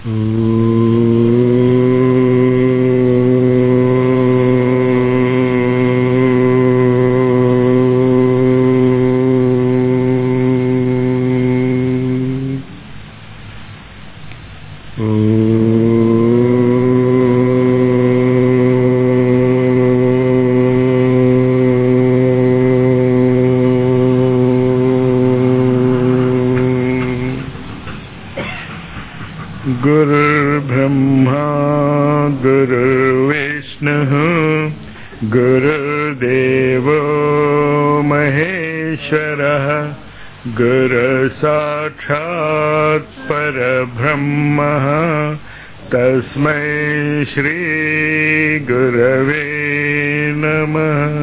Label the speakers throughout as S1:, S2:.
S1: गुरुर्ब्रह्मा गुरुर्विष्णुः गुरुर्देवो महेश्वरः गुरुसाक्षात् परब्रह्मः तस्मै श्रीगुरवे नमः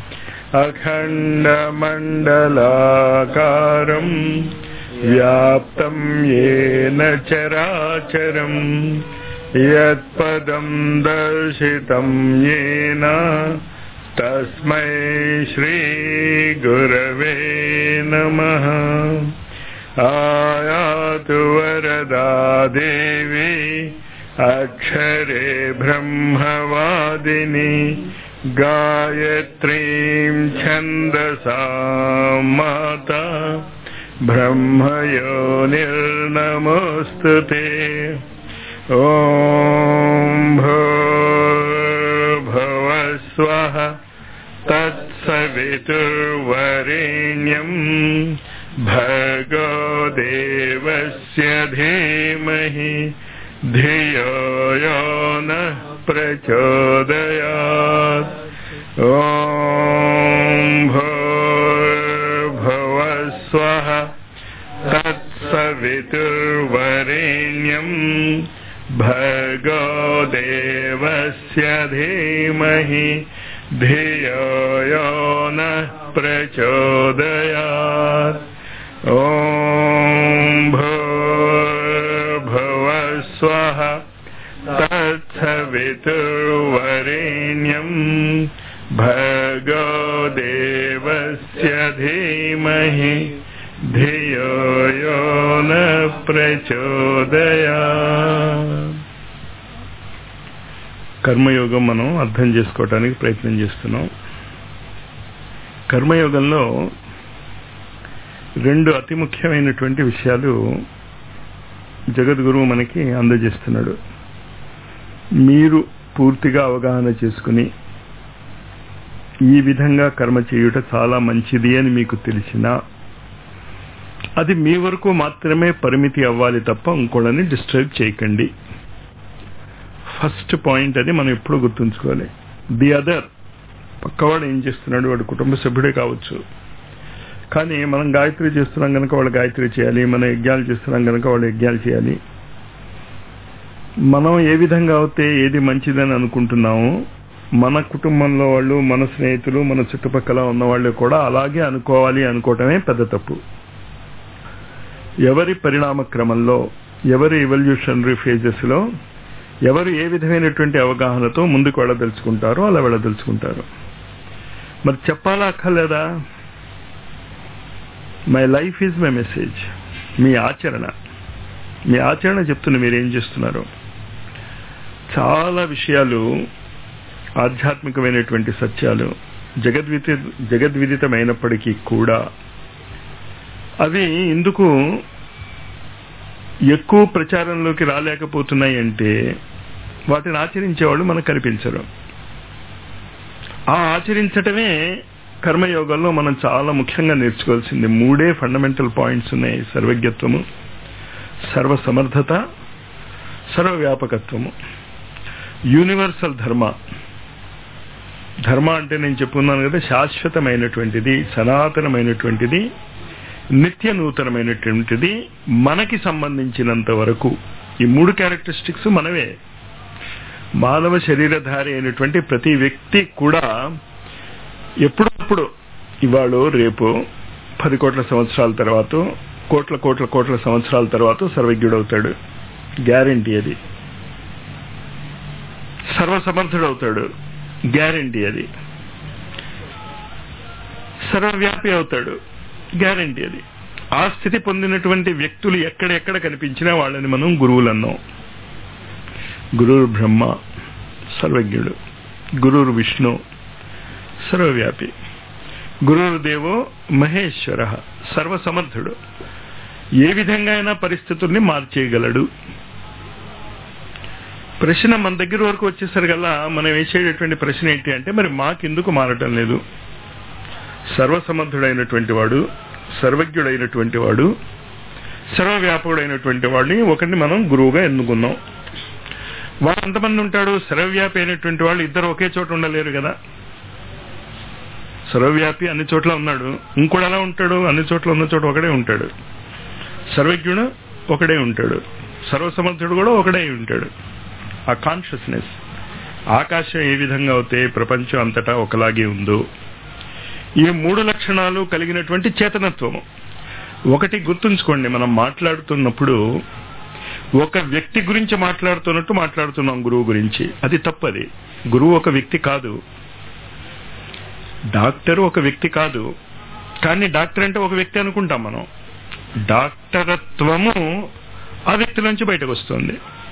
S1: अखण्डमण्डलाकारम् व्याप्तं येन चराचरम् यत्पदं दर्शितं येन तस्मै श्रीगुरवे नमः आयातु वरदा देवी अक्षरे ब्रह्मवादिनी गायत्रीं छन्दसा माता ब्रह्मयोनिर्नमोऽस्तु ते ॐ भूर्भुवस्वः तत्सवितुर्वरेण्यम् भर्गो देवस्य धीमहि धियो यो नः प्रचोदयात् ॐ भूर्भुवस्वः तत्सवितुर्वरेण्यम् भर्गो देवस्य धीमहि धियो यो नः प्रचोदयात् ॐ भूर्भुवस्वः तत्सवितुर्वरेण्यम् भर्गो देवस्य धीमहि ధియో యో న ప్రచోదయా కర్మయోగం మనం అర్థం చేసుకోవటానికి ప్రయత్నం చేస్తున్నాం కర్మయోగంలో రెండు అతి ముఖ్యమైనటువంటి విషయాలు జగద్గురువు మనకి అందజేస్తున్నాడు మీరు పూర్తిగా అవగాహన చేసుకుని ఈ విధంగా కర్మ చేయుట చాలా మంచిది అని మీకు తెలిసినా అది మీ వరకు మాత్రమే పరిమితి అవ్వాలి తప్ప ఇంకోళ్ళని డిస్టర్బ్ చేయకండి ఫస్ట్ పాయింట్ అది మనం ఎప్పుడు గుర్తుంచుకోవాలి ది అదర్ పక్కవాడు ఏం చేస్తున్నాడు వాడు కుటుంబ సభ్యుడే కావచ్చు కానీ మనం గాయత్రి చేస్తున్నాం కనుక వాళ్ళు గాయత్రి చేయాలి మనం యజ్ఞాలు చేస్తున్నాం కనుక వాళ్ళు యజ్ఞాలు చేయాలి మనం ఏ విధంగా అయితే ఏది మంచిదని అనుకుంటున్నామో మన కుటుంబంలో వాళ్ళు మన స్నేహితులు మన చుట్టుపక్కల ఉన్న వాళ్ళు కూడా అలాగే అనుకోవాలి అనుకోవటమే పెద్ద తప్పు ఎవరి పరిణామ క్రమంలో ఎవరి ఎవల్యూషనరీ ఫేజెస్ లో ఎవరు ఏ విధమైనటువంటి అవగాహనతో ముందుకు వెళ్ళదలుచుకుంటారో అలా వెళ్ళదలుచుకుంటారు మరి చెప్పాలా అక్కర్లేదా my life is my message మీ ఆచరణ మీ ఆచరణ చెప్తున్న మీరు ఏం చేస్తున్నారు చాలా విషయాలు ఆధ్యాత్మికమైనటువంటి సత్యాలు జగద్విత జగద్విదితమైనప్పటికీ కూడా అవి ఎందుకు ఎక్కువ ప్రచారంలోకి రాలేకపోతున్నాయి అంటే వాటిని ఆచరించేవాళ్ళు మనకు కనిపించరు ఆ ఆచరించటమే కర్మయోగంలో మనం చాలా ముఖ్యంగా నేర్చుకోవాల్సింది మూడే ఫండమెంటల్ పాయింట్స్ ఉన్నాయి సర్వజ్ఞత్వము సర్వసమర్థత సర్వవ్యాపకత్వము యూనివర్సల్ ధర్మ ధర్మ అంటే నేను చెప్పుకున్నాను కదా శాశ్వతమైనటువంటిది సనాతనమైనటువంటిది నిత్య నూతనమైనటువంటిది మనకి సంబంధించినంత వరకు ఈ మూడు క్యారెక్టరిస్టిక్స్ మనవే మానవ శరీరధారి అయినటువంటి ప్రతి వ్యక్తి కూడా ఎప్పుడప్పుడు ఇవాళ రేపు పది కోట్ల సంవత్సరాల తర్వాత కోట్ల కోట్ల కోట్ల సంవత్సరాల తర్వాత సర్వజ్ఞుడవుతాడు గ్యారంటీ అది సర్వసమర్థుడవుతాడు గ్యారంటీ అది సర్వవ్యాపి అవుతాడు గ్యారంటీ అది ఆ స్థితి పొందినటువంటి వ్యక్తులు ఎక్కడెక్కడ కనిపించినా వాళ్ళని మనం గురువులు అన్నాం గురుర్ బ్రహ్మ సర్వజ్ఞుడు గురుర్ విష్ణు సర్వవ్యాపి గురుదేవో మహేశ్వర సర్వసమర్థుడు ఏ విధంగా అయినా పరిస్థితుల్ని మార్చేయగలడు ప్రశ్న మన దగ్గర వరకు వచ్చేసరికల్లా మనం వేసేటటువంటి ప్రశ్న ఏంటి అంటే మరి మాకెందుకు మారటం లేదు సర్వసమర్థుడైనటువంటి వాడు సర్వజ్ఞుడైనటువంటి వాడు సర్వవ్యాపకుడైనటువంటి వాడిని ఒకరిని మనం గురువుగా ఎన్నుకున్నాం వాడు ఎంతమంది ఉంటాడు సర్వవ్యాపి అయినటువంటి వాళ్ళు ఇద్దరు ఒకే చోట ఉండలేరు కదా సర్వవ్యాపి అన్ని చోట్ల ఉన్నాడు ఇంకోటి ఎలా ఉంటాడు అన్ని చోట్ల ఉన్న చోట ఒకడే ఉంటాడు సర్వజ్ఞుడు ఒకడే ఉంటాడు సర్వసమర్థుడు కూడా ఒకడే ఉంటాడు ఆ కాన్షియస్నెస్ ఆకాశం ఏ విధంగా అయితే ప్రపంచం అంతటా ఒకలాగే ఉందో ఈ మూడు లక్షణాలు కలిగినటువంటి చేతనత్వము ఒకటి గుర్తుంచుకోండి మనం మాట్లాడుతున్నప్పుడు ఒక వ్యక్తి గురించి మాట్లాడుతున్నట్టు మాట్లాడుతున్నాం గురువు గురించి అది తప్పది గురువు ఒక వ్యక్తి కాదు డాక్టర్ ఒక వ్యక్తి కాదు కానీ డాక్టర్ అంటే ఒక వ్యక్తి అనుకుంటాం మనం డాక్టరత్వము ఆ వ్యక్తి నుంచి బయటకు వస్తుంది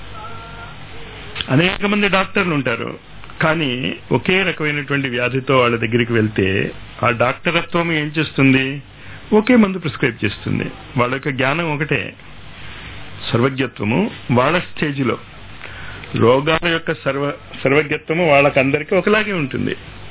S1: అనేక మంది డాక్టర్లు ఉంటారు కానీ ఒకే రకమైనటువంటి వ్యాధితో వాళ్ళ దగ్గరికి వెళ్తే ఆ డాక్టరత్వం ఏం చేస్తుంది ఒకే మందు ప్రిస్క్రైబ్ చేస్తుంది వాళ్ళ యొక్క జ్ఞానం ఒకటే సర్వజ్ఞత్వము వాళ్ళ స్టేజిలో రోగాల యొక్క సర్వ సర్వజ్ఞత్వము వాళ్ళకందరికీ ఒకలాగే ఉంటుంది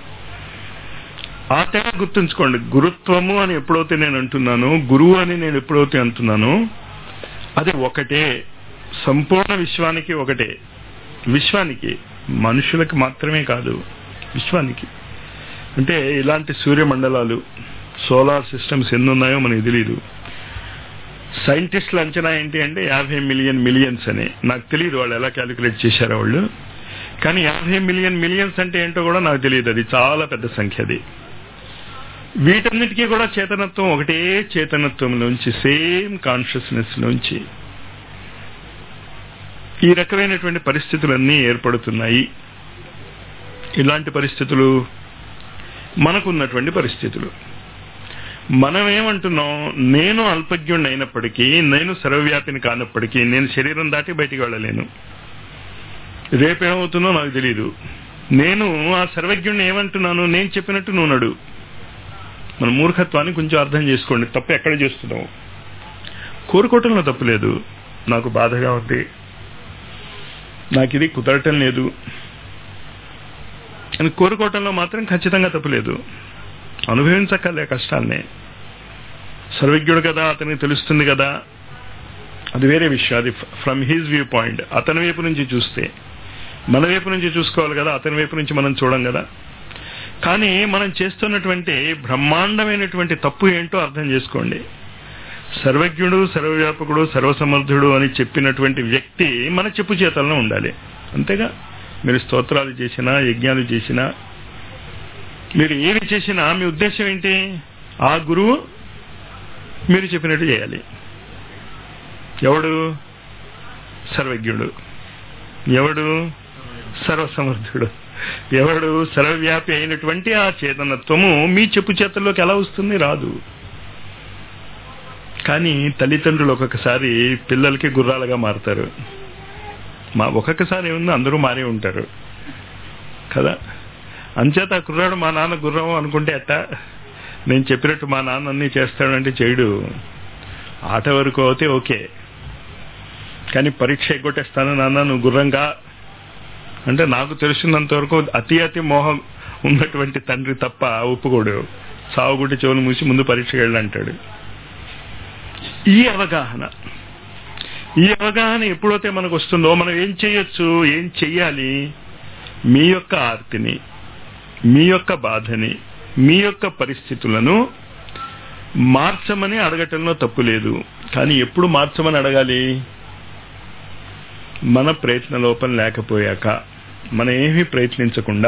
S1: ఆ తేడా గుర్తుంచుకోండి గురుత్వము అని ఎప్పుడైతే నేను అంటున్నాను గురువు అని నేను ఎప్పుడైతే అంటున్నాను అది ఒకటే సంపూర్ణ విశ్వానికి ఒకటే విశ్వానికి మనుషులకు మాత్రమే కాదు విశ్వానికి అంటే ఇలాంటి సూర్యమండలాలు సోలార్ సిస్టమ్స్ ఎన్ని ఉన్నాయో మనకి తెలియదు సైంటిస్టుల అంచనా ఏంటి అంటే యాభై మిలియన్ మిలియన్స్ అని నాకు తెలియదు వాళ్ళు ఎలా క్యాలిక్యులేట్ చేశారో వాళ్ళు కానీ యాభై మిలియన్ మిలియన్స్ అంటే ఏంటో కూడా నాకు తెలియదు అది చాలా పెద్ద సంఖ్య అది వీటన్నిటికీ కూడా చేతనత్వం ఒకటే చేతనత్వం నుంచి సేమ్ కాన్షియస్నెస్ నుంచి ఈ రకమైనటువంటి పరిస్థితులన్నీ ఏర్పడుతున్నాయి ఇలాంటి పరిస్థితులు మనకున్నటువంటి పరిస్థితులు మనం ఏమంటున్నాం నేను అల్పజ్ఞుడిని అయినప్పటికీ నేను సర్వవ్యాపిని కానప్పటికీ నేను శరీరం దాటి బయటికి వెళ్ళలేను రేపేమవుతుందో నాకు తెలియదు నేను ఆ సర్వజ్ఞుడిని ఏమంటున్నాను నేను చెప్పినట్టు నువ్వు నడు మన మూర్ఖత్వాన్ని కొంచెం అర్థం చేసుకోండి తప్పు ఎక్కడ చేస్తున్నావు కోరుకోవటంలో తప్పు లేదు నాకు బాధగా ఉంది నాకు ఇది కుదరటం లేదు అని కోరుకోవటంలో మాత్రం ఖచ్చితంగా తప్పులేదు అనుభవించక్కర్లే కష్టాల్ని సర్వజ్ఞుడు కదా అతనికి తెలుస్తుంది కదా అది వేరే విషయం అది ఫ్రమ్ హీజ్ వ్యూ పాయింట్ అతని వైపు నుంచి చూస్తే మన వైపు నుంచి చూసుకోవాలి కదా అతని వైపు నుంచి మనం చూడం కదా కానీ మనం చేస్తున్నటువంటి బ్రహ్మాండమైనటువంటి తప్పు ఏంటో అర్థం చేసుకోండి సర్వజ్ఞుడు సర్వవ్యాపకుడు సర్వసమర్థుడు అని చెప్పినటువంటి వ్యక్తి మన చెప్పు చేతల్లో ఉండాలి అంతేగా మీరు స్తోత్రాలు చేసినా యజ్ఞాలు చేసినా మీరు ఏమి చేసినా మీ ఉద్దేశం ఏంటి ఆ గురువు మీరు చెప్పినట్టు చేయాలి ఎవడు సర్వజ్ఞుడు ఎవడు సర్వసమర్థుడు ఎవడు సర్వవ్యాపి అయినటువంటి ఆ చేతనత్వము మీ చెప్పు చేతల్లోకి ఎలా వస్తుంది రాదు కానీ తల్లిదండ్రులు ఒక్కొక్కసారి పిల్లలకి గుర్రాలుగా మారుతారు మా ఒక్కొక్కసారి ఏముందో అందరూ మారే ఉంటారు కదా అంచేత ఆ కుర్రాడు మా నాన్న గుర్రం అనుకుంటే అట్ట నేను చెప్పినట్టు మా నాన్న అన్ని చేస్తాడంటే చేయడు ఆట వరకు అయితే ఓకే కానీ పరీక్ష ఎగ్గొట్టేస్తాను నాన్న నువ్వు గుర్రంగా అంటే నాకు తెలిసినంత వరకు అతి అతి మోహం ఉన్నటువంటి తండ్రి తప్ప ఒప్పుకోడు సావుగుడ్డి చెవులు మూసి ముందు పరీక్షకి వెళ్ళంటాడు ఈ అవగాహన ఈ అవగాహన ఎప్పుడైతే మనకు వస్తుందో మనం ఏం చేయొచ్చు ఏం చెయ్యాలి మీ యొక్క ఆర్తిని మీ యొక్క బాధని మీ యొక్క పరిస్థితులను మార్చమని అడగటంలో తప్పు లేదు కానీ ఎప్పుడు మార్చమని అడగాలి మన ప్రయత్న లోపం లేకపోయాక మనం ఏమీ ప్రయత్నించకుండా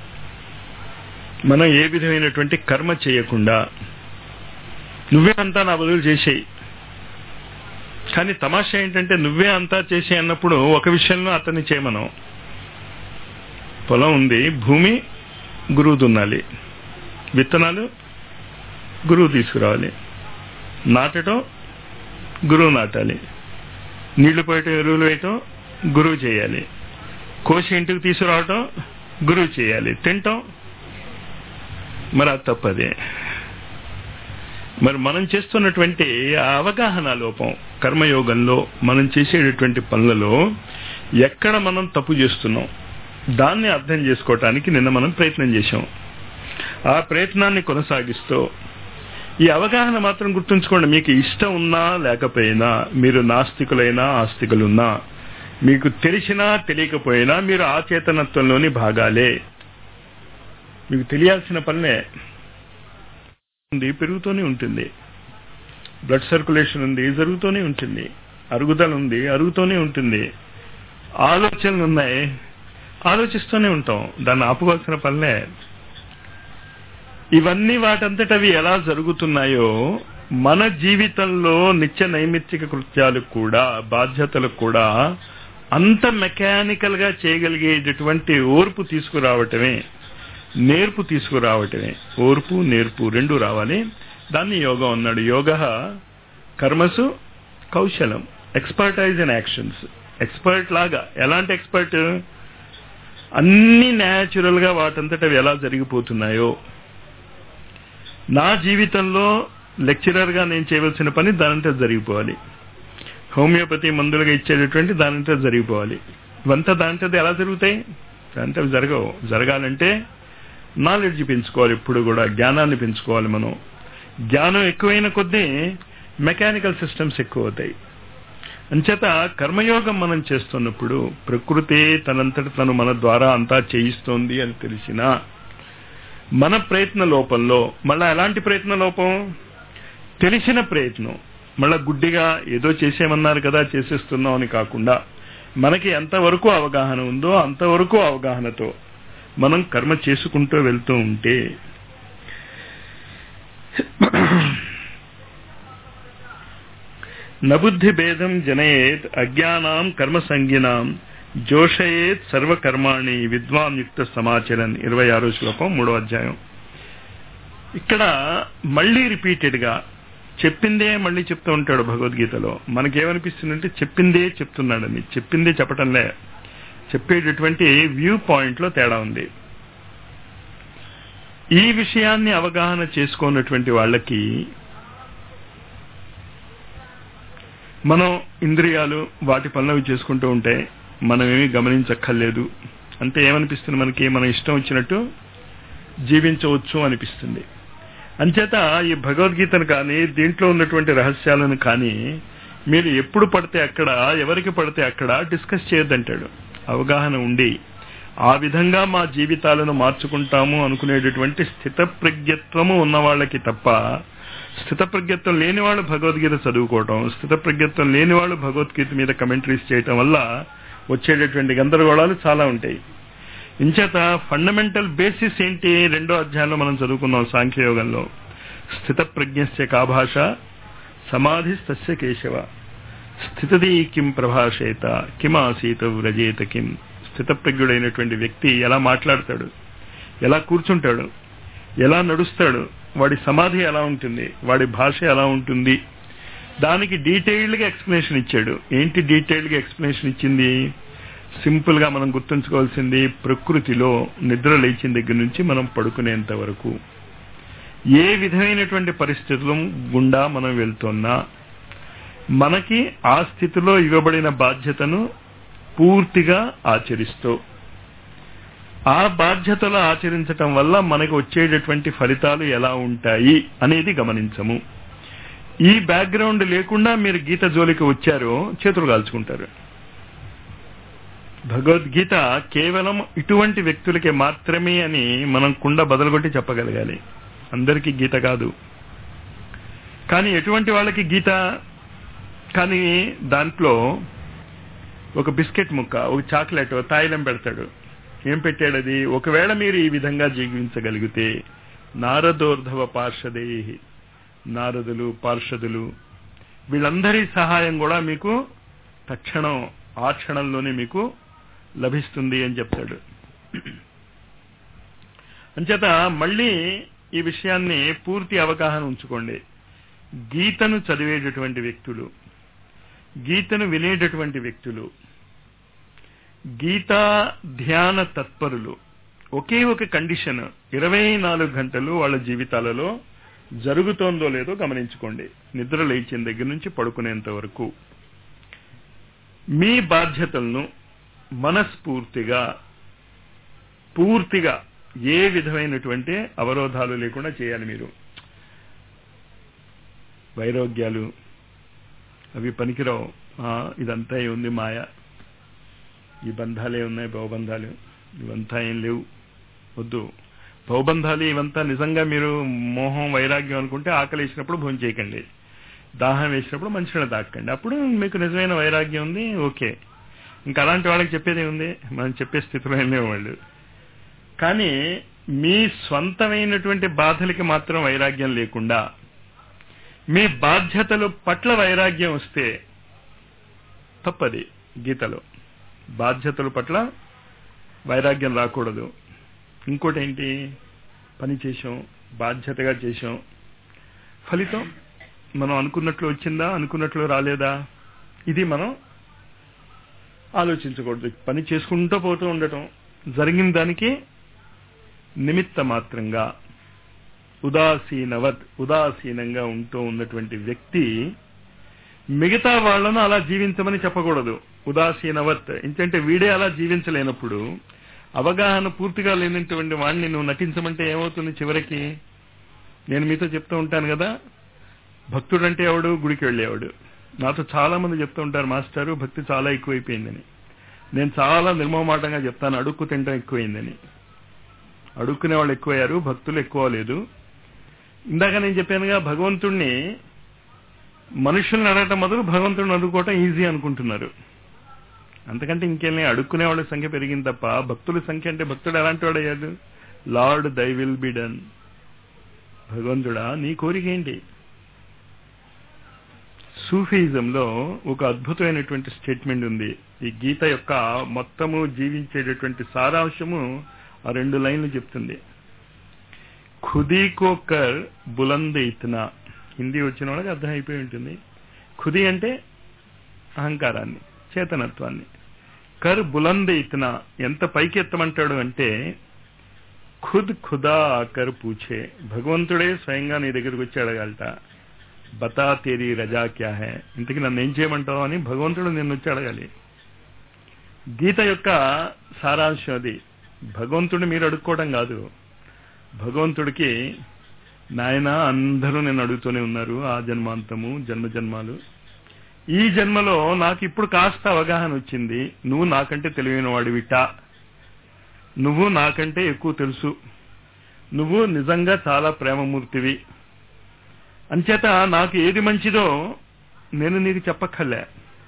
S1: మనం ఏ విధమైనటువంటి కర్మ చేయకుండా నువ్వే అంతా నా బదులు చేసేయి కానీ తమాషా ఏంటంటే నువ్వే అంతా చేసి అన్నప్పుడు ఒక విషయంలో అతన్ని చేయమనం పొలం ఉంది భూమి గురువు దున్నాలి విత్తనాలు గురువు తీసుకురావాలి నాటడం గురువు నాటాలి నీళ్లు పోయటం ఎరువులు వేయటం గురువు చేయాలి కోసి ఇంటికి తీసుకురావటం గురువు చేయాలి తింటాం మరి అది తప్పదే మరి మనం చేస్తున్నటువంటి ఆ అవగాహన లోపం కర్మయోగంలో మనం చేసేటటువంటి పనులలో ఎక్కడ మనం తప్పు చేస్తున్నాం దాన్ని అర్థం చేసుకోవటానికి నిన్న మనం ప్రయత్నం చేశాం ఆ ప్రయత్నాన్ని కొనసాగిస్తూ ఈ అవగాహన మాత్రం గుర్తుంచుకోండి మీకు ఇష్టం ఉన్నా లేకపోయినా మీరు నాస్తికులైనా ఆస్తికులున్నా మీకు తెలిసినా తెలియకపోయినా మీరు ఆ చేతనత్వంలోని భాగాలే మీకు తెలియాల్సిన పనులే ఉంది పెరుగుతూనే ఉంటుంది బ్లడ్ సర్క్యులేషన్ ఉంది జరుగుతూనే ఉంటుంది అరుగుదల ఉంది అరుగుతూనే ఉంటుంది ఆలోచనలు ఉన్నాయి ఆలోచిస్తూనే ఉంటాం దాన్ని ఆపుకోవాల్సిన పనులే ఇవన్నీ వాటంతటవి ఎలా జరుగుతున్నాయో మన జీవితంలో నిత్య నైమిత్తిక కృత్యాలు కూడా బాధ్యతలు కూడా అంత మెకానికల్ గా చేయగలిగేటటువంటి ఓర్పు తీసుకురావటమే నేర్పు తీసుకురావటమే ఓర్పు నేర్పు రెండు రావాలి దాన్ని యోగం అన్నాడు యోగ కర్మసు కౌశలం ఎక్స్పర్టైజ్ ఇన్ యాక్షన్స్ ఎక్స్పర్ట్ లాగా ఎలాంటి ఎక్స్పర్ట్ అన్ని న్యాచురల్ గా వాటంతట ఎలా జరిగిపోతున్నాయో నా జీవితంలో లెక్చరర్ గా నేను చేయవలసిన పని దానంతా జరిగిపోవాలి హోమియోపతి మందులుగా ఇచ్చేటటువంటి దానంతా జరిగిపోవాలి ఇవంతా దాంట్లో ఎలా జరుగుతాయి దాంట్లో జరగవు జరగాలంటే నాలెడ్జ్ పెంచుకోవాలి ఇప్పుడు కూడా జ్ఞానాన్ని పెంచుకోవాలి మనం జ్ఞానం ఎక్కువైన కొద్దీ మెకానికల్ సిస్టమ్స్ ఎక్కువ అవుతాయి అంచేత కర్మయోగం మనం చేస్తున్నప్పుడు ప్రకృతి తనంతట తను మన ద్వారా అంతా చేయిస్తోంది అని తెలిసినా మన ప్రయత్న లోపంలో మళ్ళా ఎలాంటి ప్రయత్న లోపం తెలిసిన ప్రయత్నం మళ్ళా గుడ్డిగా ఏదో చేసేమన్నారు కదా చేసేస్తున్నాం అని కాకుండా మనకి ఎంతవరకు అవగాహన ఉందో అంతవరకు అవగాహనతో మనం కర్మ చేసుకుంటూ వెళ్తూ ఉంటే నబుద్ధి భేదం జనయేత్ అజ్ఞానాం కర్మ సంజ్ఞనాం జోషయేత్ సర్వకర్మాణి విద్వాన్ యుక్త సమాచరన్ ఇరవై ఆరో శ్లోకం మూడో అధ్యాయం ఇక్కడ మళ్ళీ రిపీటెడ్ గా చెప్పిందే మళ్ళీ చెప్తూ ఉంటాడు భగవద్గీతలో మనకేమనిపిస్తుందంటే చెప్పిందే చెప్తున్నాడని చెప్పిందే చెప్పటంలే చెప్పేటటువంటి వ్యూ పాయింట్ లో తేడా ఉంది ఈ విషయాన్ని అవగాహన చేసుకున్నటువంటి వాళ్ళకి మనం ఇంద్రియాలు వాటి పనులవి చేసుకుంటూ ఉంటే మనం ఏమీ గమనించక్కర్లేదు అంటే ఏమనిపిస్తుంది మనకి మన ఇష్టం వచ్చినట్టు జీవించవచ్చు అనిపిస్తుంది అంచేత ఈ భగవద్గీతను కానీ దీంట్లో ఉన్నటువంటి రహస్యాలను కానీ మీరు ఎప్పుడు పడితే అక్కడ ఎవరికి పడితే అక్కడ డిస్కస్ చేయొద్దంటాడు అవగాహన ఉండి ఆ విధంగా మా జీవితాలను మార్చుకుంటాము అనుకునేటటువంటి స్థితప్రజ్ఞత్వము ఉన్న వాళ్ళకి తప్ప స్థితప్రజ్ఞత్వం లేని వాళ్ళు భగవద్గీత చదువుకోవటం స్థితప్రజ్ఞత్వం లేని వాళ్ళు భగవద్గీత మీద కమెంటరీస్ చేయటం వల్ల వచ్చేటటువంటి గందరగోళాలు చాలా ఉంటాయి ఇంచేత ఫండమెంటల్ బేసిస్ ఏంటి రెండో అధ్యాయంలో మనం చదువుకున్నాం సాంఖ్యయోగంలో స్థిత ప్రజ్ఞస్య కా భాష సమాధి తస్య కేశవ స్థితది కిం ప్రభాషేత కిమాసీత వ్రజేత కిం స్థితప్రజ్ఞుడైనటువంటి వ్యక్తి ఎలా మాట్లాడతాడు ఎలా కూర్చుంటాడు ఎలా నడుస్తాడు వాడి సమాధి ఎలా ఉంటుంది వాడి భాష ఎలా ఉంటుంది దానికి డీటెయిల్డ్ గా ఎక్స్ప్లెనేషన్ ఇచ్చాడు ఏంటి డీటెయిల్డ్ గా ఎక్స్ప్లెనేషన్ ఇచ్చింది సింపుల్ గా మనం గుర్తుంచుకోవాల్సింది ప్రకృతిలో నిద్ర లేచిన దగ్గర నుంచి మనం పడుకునేంత వరకు ఏ విధమైనటువంటి పరిస్థితులు గుండా మనం వెళ్తున్నా మనకి ఆ స్థితిలో ఇవ్వబడిన బాధ్యతను పూర్తిగా ఆచరిస్తూ ఆ బాధ్యతలు ఆచరించటం వల్ల మనకు వచ్చేటటువంటి ఫలితాలు ఎలా ఉంటాయి అనేది గమనించము ఈ బ్యాక్గ్రౌండ్ లేకుండా మీరు గీత జోలికి వచ్చారో చేతులు కాల్చుకుంటారు భగవద్గీత కేవలం ఇటువంటి వ్యక్తులకి మాత్రమే అని మనం కుండ బదలగొట్టి చెప్పగలగాలి అందరికీ గీత కాదు కానీ ఎటువంటి వాళ్ళకి గీత కానీ దాంట్లో ఒక బిస్కెట్ ముక్క ఒక చాక్లెట్ తాయిలం పెడతాడు ఏం పెట్టాడు అది ఒకవేళ మీరు ఈ విధంగా జీవించగలిగితే నారదోర్ధవ పార్షదే నారదులు పార్షదులు వీళ్ళందరి సహాయం కూడా మీకు తక్షణం ఆ క్షణంలోనే మీకు లభిస్తుంది అని చెప్తాడు అంచేత మళ్ళీ ఈ విషయాన్ని పూర్తి అవగాహన ఉంచుకోండి గీతను చదివేటటువంటి వ్యక్తులు గీతను వినేటటువంటి వ్యక్తులు గీతా ధ్యాన తత్పరులు ఒకే ఒక కండిషన్ ఇరవై నాలుగు గంటలు వాళ్ళ జీవితాలలో జరుగుతోందో లేదో గమనించుకోండి నిద్ర లేచిన దగ్గర నుంచి పడుకునేంత వరకు మీ బాధ్యతలను మనస్ఫూర్తిగా పూర్తిగా ఏ విధమైనటువంటి అవరోధాలు లేకుండా చేయాలి మీరు వైరోగ్యాలు అవి పనికిరావు ఆ, ఇదంతా ఉంది మాయ ఈ బంధాలే ఉన్నాయి భవబంధాలు ఇవంతా ఏం లేవు వద్దు భవబంధాలు ఇవంతా నిజంగా మీరు మోహం వైరాగ్యం అనుకుంటే ఆకలి వేసినప్పుడు భోజనం చేయకండి దాహం వేసినప్పుడు మంచిగా తాకండి అప్పుడు మీకు నిజమైన వైరాగ్యం ఉంది ఓకే ఇంకా అలాంటి వాళ్ళకి చెప్పేది ఉంది మనం చెప్పే స్థితిలో ఏం లేవు వాళ్ళు కానీ మీ స్వంతమైనటువంటి బాధలకి మాత్రం వైరాగ్యం లేకుండా మీ బాధ్యతల పట్ల వైరాగ్యం వస్తే తప్పది గీతలో బాధ్యతల పట్ల వైరాగ్యం రాకూడదు ఇంకోటి ఏంటి పని చేసాం బాధ్యతగా చేసాం ఫలితం మనం అనుకున్నట్లు వచ్చిందా అనుకున్నట్లు రాలేదా ఇది మనం ఆలోచించకూడదు పని చేసుకుంటూ పోతూ ఉండటం జరిగిన దానికి నిమిత్త మాత్రంగా ఉదాసీనవత్ ఉదాసీనంగా ఉంటూ ఉన్నటువంటి వ్యక్తి మిగతా వాళ్లను అలా జీవించమని చెప్పకూడదు ఉదాసీనవత్ ఎందుకంటే వీడే అలా జీవించలేనప్పుడు అవగాహన పూర్తిగా లేనటువంటి వాడిని నువ్వు నటించమంటే ఏమవుతుంది చివరికి నేను మీతో చెప్తూ ఉంటాను కదా భక్తుడంటే ఎవడు గుడికి వెళ్ళేవాడు నాతో చాలా మంది చెప్తూ ఉంటారు మాస్టారు భక్తి చాలా ఎక్కువైపోయిందని నేను చాలా నిర్మమాటంగా చెప్తాను అడుక్కు తినడం ఎక్కువైందని అడుక్కునే వాళ్ళు ఎక్కువయ్యారు భక్తులు ఎక్కువ లేదు ఇందాక నేను చెప్పానుగా భగవంతుణ్ణి మనుషుల్ని అడగటం మొదలు భగవంతుడిని అడుక్కోవటం ఈజీ అనుకుంటున్నారు అంతకంటే ఇంకేం అడుక్కునే వాళ్ళ సంఖ్య పెరిగింది తప్ప భక్తుల సంఖ్య అంటే భక్తుడు ఎలాంటి వాడు అయ్యాడు lord thy will be done భగవంతుడా నీ కోరిక ఏంటి సూఫీజంలో ఒక అద్భుతమైనటువంటి స్టేట్మెంట్ ఉంది ఈ గీత యొక్క మొత్తము జీవించేటటువంటి సారాంశము ఆ రెండు లైన్లు చెప్తుంది ఖుదీ కో కర్ బులంద్ ఇతనా హిందీ వచ్చిన వాళ్ళకి అర్థం అయిపోయి ఉంటుంది ఖుది అంటే అహంకారాన్ని చేతనత్వాన్ని కర్ బులంద్ ఇతనా ఎంత పైకి ఎత్తమంటాడు అంటే ఖుద్ ఖుదా ఆకర్ పూఛే భగవంతుడే స్వయంగా నీ దగ్గరికి వచ్చి అడగాలట బతా తేరీ రజా క్యా హే ఇంతకి నన్ను ఏం చేయమంటావు అని భగవంతుడు నిన్ను వచ్చి అడగాలి గీత యొక్క సారాంశం అది భగవంతుడిని మీరు అడుక్కోవడం కాదు భగవంతుడికి నాయన అందరూ నేను అడుగుతూనే ఉన్నారు ఆ జన్మాంతము జన్మ జన్మాలు ఈ జన్మలో నాకు ఇప్పుడు కాస్త అవగాహన వచ్చింది నువ్వు నాకంటే తెలివైన వాడివిట నువ్వు నాకంటే ఎక్కువ తెలుసు నువ్వు నిజంగా చాలా ప్రేమమూర్తివి అంచేత నాకు ఏది మంచిదో నేను నీకు చెప్పక్కర్లే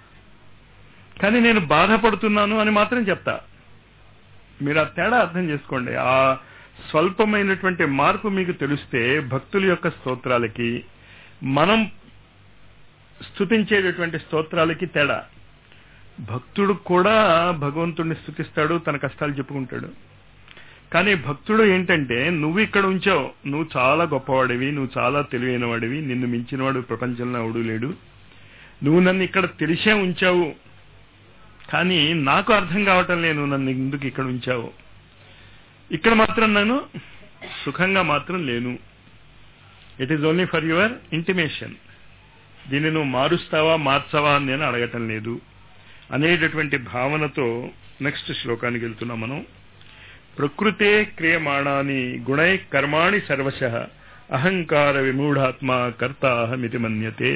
S1: కానీ నేను బాధపడుతున్నాను అని మాత్రం చెప్తా మీరు ఆ తేడా అర్థం చేసుకోండి ఆ స్వల్పమైనటువంటి మార్పు మీకు తెలిస్తే భక్తుల యొక్క స్తోత్రాలకి మనం స్థుతించేటటువంటి స్తోత్రాలకి తేడా భక్తుడు కూడా భగవంతుడిని స్థుతిస్తాడు తన కష్టాలు చెప్పుకుంటాడు కానీ భక్తుడు ఏంటంటే నువ్వు ఇక్కడ ఉంచావు నువ్వు చాలా గొప్పవాడివి నువ్వు చాలా తెలివైన వాడివి నిన్ను మించినవాడు ప్రపంచంలో ఎవడు లేడు నువ్వు నన్ను ఇక్కడ తెలిసే ఉంచావు కానీ నాకు అర్థం కావటం లేదు నన్ను ఎందుకు ఇక్కడ ఉంచావు ఇక్కడ మాత్రం నేను సుఖంగా మాత్రం లేను it is only for your intimation దీన్ని నువ్వు మారుస్తావా మార్చవా అని నేను అడగటం లేదు అనేటటువంటి భావనతో నెక్స్ట్ శ్లోకానికి వెళ్తున్నాం మనం ప్రకృతే క్రియమాణాని గుణై కర్మాణి సర్వశ అహంకార విమూఢాత్మ కర్త అహమితి మన్యతే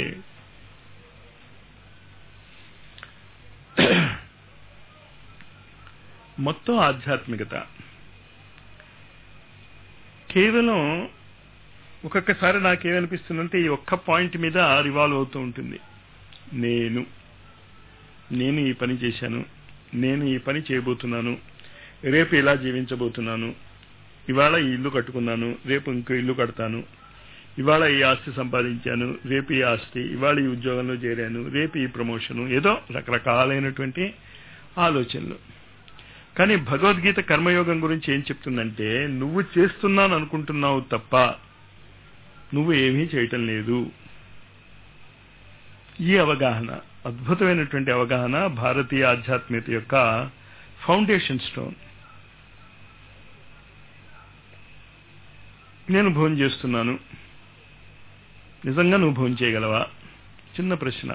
S1: మొత్తం ఆధ్యాత్మికత కేవలం ఒక్కొక్కసారి నాకేమనిపిస్తుందంటే ఈ ఒక్క పాయింట్ మీద రివాల్వ్ అవుతూ ఉంటుంది నేను నేను ఈ పని చేశాను నేను ఈ పని చేయబోతున్నాను రేపు ఇలా జీవించబోతున్నాను ఇవాళ ఈ ఇల్లు కట్టుకున్నాను రేపు ఇంకో ఇల్లు కడతాను ఇవాళ ఈ ఆస్తి సంపాదించాను రేపు ఈ ఆస్తి ఇవాళ ఈ ఉద్యోగంలో చేరాను రేపు ఈ ప్రమోషను ఏదో రకరకాలైనటువంటి ఆలోచనలు కానీ భగవద్గీత కర్మయోగం గురించి ఏం చెప్తుందంటే నువ్వు చేస్తున్నాను అనుకుంటున్నావు తప్ప నువ్వు ఏమీ చేయటం లేదు ఈ అవగాహన అద్భుతమైనటువంటి అవగాహన భారతీయ ఆధ్యాత్మికత యొక్క ఫౌండేషన్ స్టోన్ నేను భోజనం చేస్తున్నాను నిజంగా నువ్వు భోజనం చేయగలవా చిన్న ప్రశ్న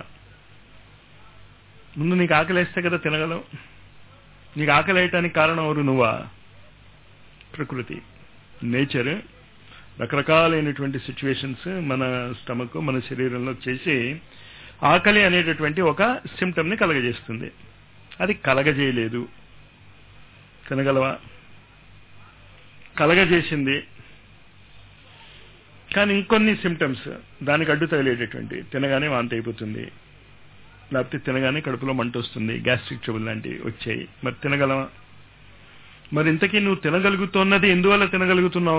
S1: ముందు నీకు ఆకలేస్తే కదా తినగలవు నీకు ఆకలి వేయటానికి కారణం ఎవరు నువ్వా ప్రకృతి నేచర్ రకరకాలైనటువంటి సిచ్యువేషన్స్ మన స్టమక్ మన శరీరంలో చేసి ఆకలి అనేటటువంటి ఒక సిమ్టమ్ని కలగజేస్తుంది అది కలగజేయలేదు తినగలవా కలగజేసింది కానీ ఇంకొన్ని సిమ్టమ్స్ దానికి అడ్డు తగిలేటటువంటి తినగానే వాంతి అయిపోతుంది లేకపోతే తినగానే కడుపులో మంట వస్తుంది గ్యాస్ట్రిక్ ట్రబుల్ లాంటివి వచ్చాయి మరి తినగలవా మరి ఇంతకీ నువ్వు తినగలుగుతున్నది ఎందువల్ల తినగలుగుతున్నావు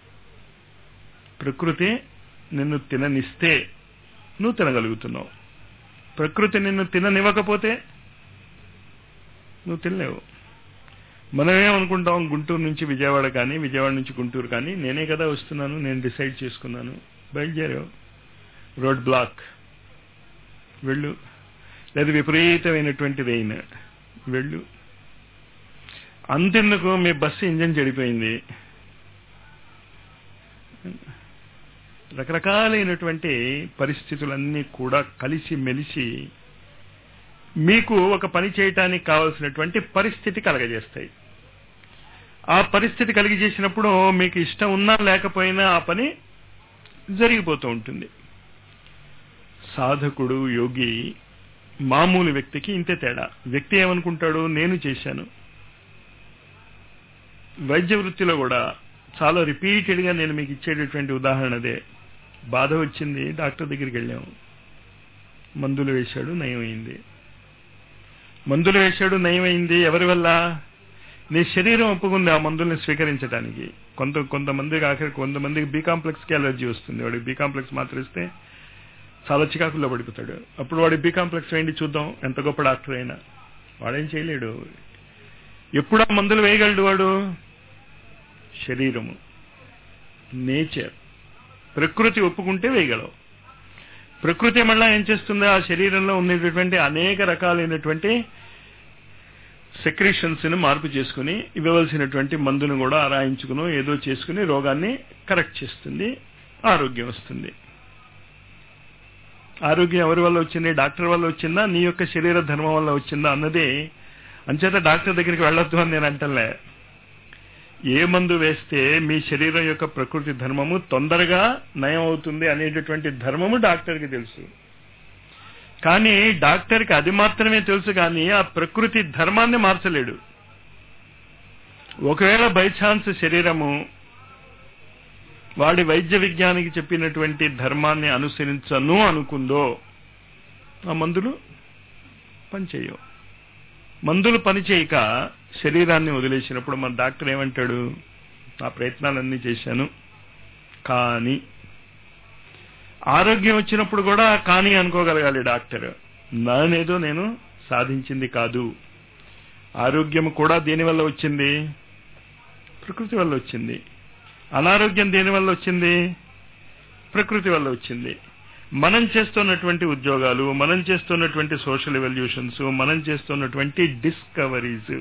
S1: ప్రకృతి నిన్ను తిననిస్తే నువ్వు తినగలుగుతున్నావు ప్రకృతి నిన్ను తిననివ్వకపోతే నువ్వు తినలేవు మనమేమనుకుంటాం గుంటూరు నుంచి విజయవాడ కానీ విజయవాడ నుంచి గుంటూరు కానీ నేనే కదా వస్తున్నాను నేను డిసైడ్ చేసుకున్నాను బయలుదేరావు రోడ్ బ్లాక్ వెళ్ళు లేదా విపరీతమైనటువంటి రెయిన్ వెళ్ళు అంతెందుకు మీ బస్సు ఇంజన్ చెడిపోయింది రకరకాలైనటువంటి పరిస్థితులన్నీ కూడా కలిసి మెలిసి మీకు ఒక పని చేయటానికి కావలసినటువంటి పరిస్థితి కలగజేస్తాయి ఆ పరిస్థితి కలిగజేసినప్పుడు మీకు ఇష్టం ఉన్నా లేకపోయినా ఆ పని జరిగిపోతూ ఉంటుంది సాధకుడు యోగి మామూలు వ్యక్తికి ఇంతే తేడా వ్యక్తి ఏమనుకుంటాడు నేను చేశాను వైద్య వృత్తిలో కూడా చాలా రిపీటెడ్ గా నేను మీకు ఇచ్చేటటువంటి ఉదాహరణ అదే బాధ వచ్చింది డాక్టర్ దగ్గరికి వెళ్ళాము మందులు వేశాడు నయమైంది మందులు వేశాడు నయమైంది ఎవరి వల్ల నీ శరీరం ఒప్పుకుంది ఆ మందుల్ని స్వీకరించడానికి కొంత కొంతమందికి ఆఖరి కొంతమందికి బీ కాంప్లెక్స్కి ఎలర్జీ వస్తుంది వాడికి బీ కాంప్లెక్స్ మాత్రం ఇస్తే చాలా చికాకుల్లో పడిపోతాడు అప్పుడు వాడి బీ కాంప్లెక్స్ వేయండి చూద్దాం ఎంత గొప్ప డాక్టర్ అయినా వాడేం చేయలేడు ఎప్పుడు ఆ మందులు వేయగలడు వాడు శరీరము నేచర్ ప్రకృతి ఒప్పుకుంటే వేయగలవు ప్రకృతి మళ్ళా ఏం చేస్తుంది ఆ శరీరంలో ఉండేటటువంటి అనేక రకాలైనటువంటి సెక్రేషన్స్ ని మార్పు చేసుకుని ఇవ్వవలసినటువంటి మందును కూడా ఆరాయించుకుని ఏదో చేసుకుని రోగాన్ని కరెక్ట్ చేస్తుంది ఆరోగ్యం వస్తుంది ఆరోగ్యం ఎవరి వల్ల వచ్చింది డాక్టర్ వల్ల వచ్చిందా నీ యొక్క శరీర ధర్మం వల్ల వచ్చిందా అన్నది అంచేత డాక్టర్ దగ్గరికి వెళ్ళొద్దు అని నేను అంటలే ఏ మందు వేస్తే మీ శరీరం యొక్క ప్రకృతి ధర్మము తొందరగా నయం అవుతుంది అనేటటువంటి ధర్మము డాక్టర్కి తెలుసు కానీ డాక్టర్కి అది మాత్రమే తెలుసు కానీ ఆ ప్రకృతి ధర్మాన్ని మార్చలేడు ఒకవేళ బై ఛాన్స్ శరీరము వాడి వైద్య విజ్ఞానికి చెప్పినటువంటి ధర్మాన్ని అనుసరించను అనుకుందో ఆ మందులు పనిచేయవు మందులు పనిచేయక శరీరాన్ని వదిలేసినప్పుడు మన డాక్టర్ ఏమంటాడు నా ప్రయత్నాలన్నీ చేశాను కానీ ఆరోగ్యం వచ్చినప్పుడు కూడా కానీ అనుకోగలగాలి డాక్టర్ నానేదో నేను సాధించింది కాదు ఆరోగ్యం కూడా దేనివల్ల వచ్చింది ప్రకృతి వల్ల వచ్చింది అనారోగ్యం దేని వల్ల వచ్చింది ప్రకృతి వల్ల వచ్చింది మనం చేస్తున్నటువంటి ఉద్యోగాలు మనం చేస్తున్నటువంటి సోషల్ ఎవల్యూషన్స్ మనం చేస్తున్నటువంటి డిస్కవరీస్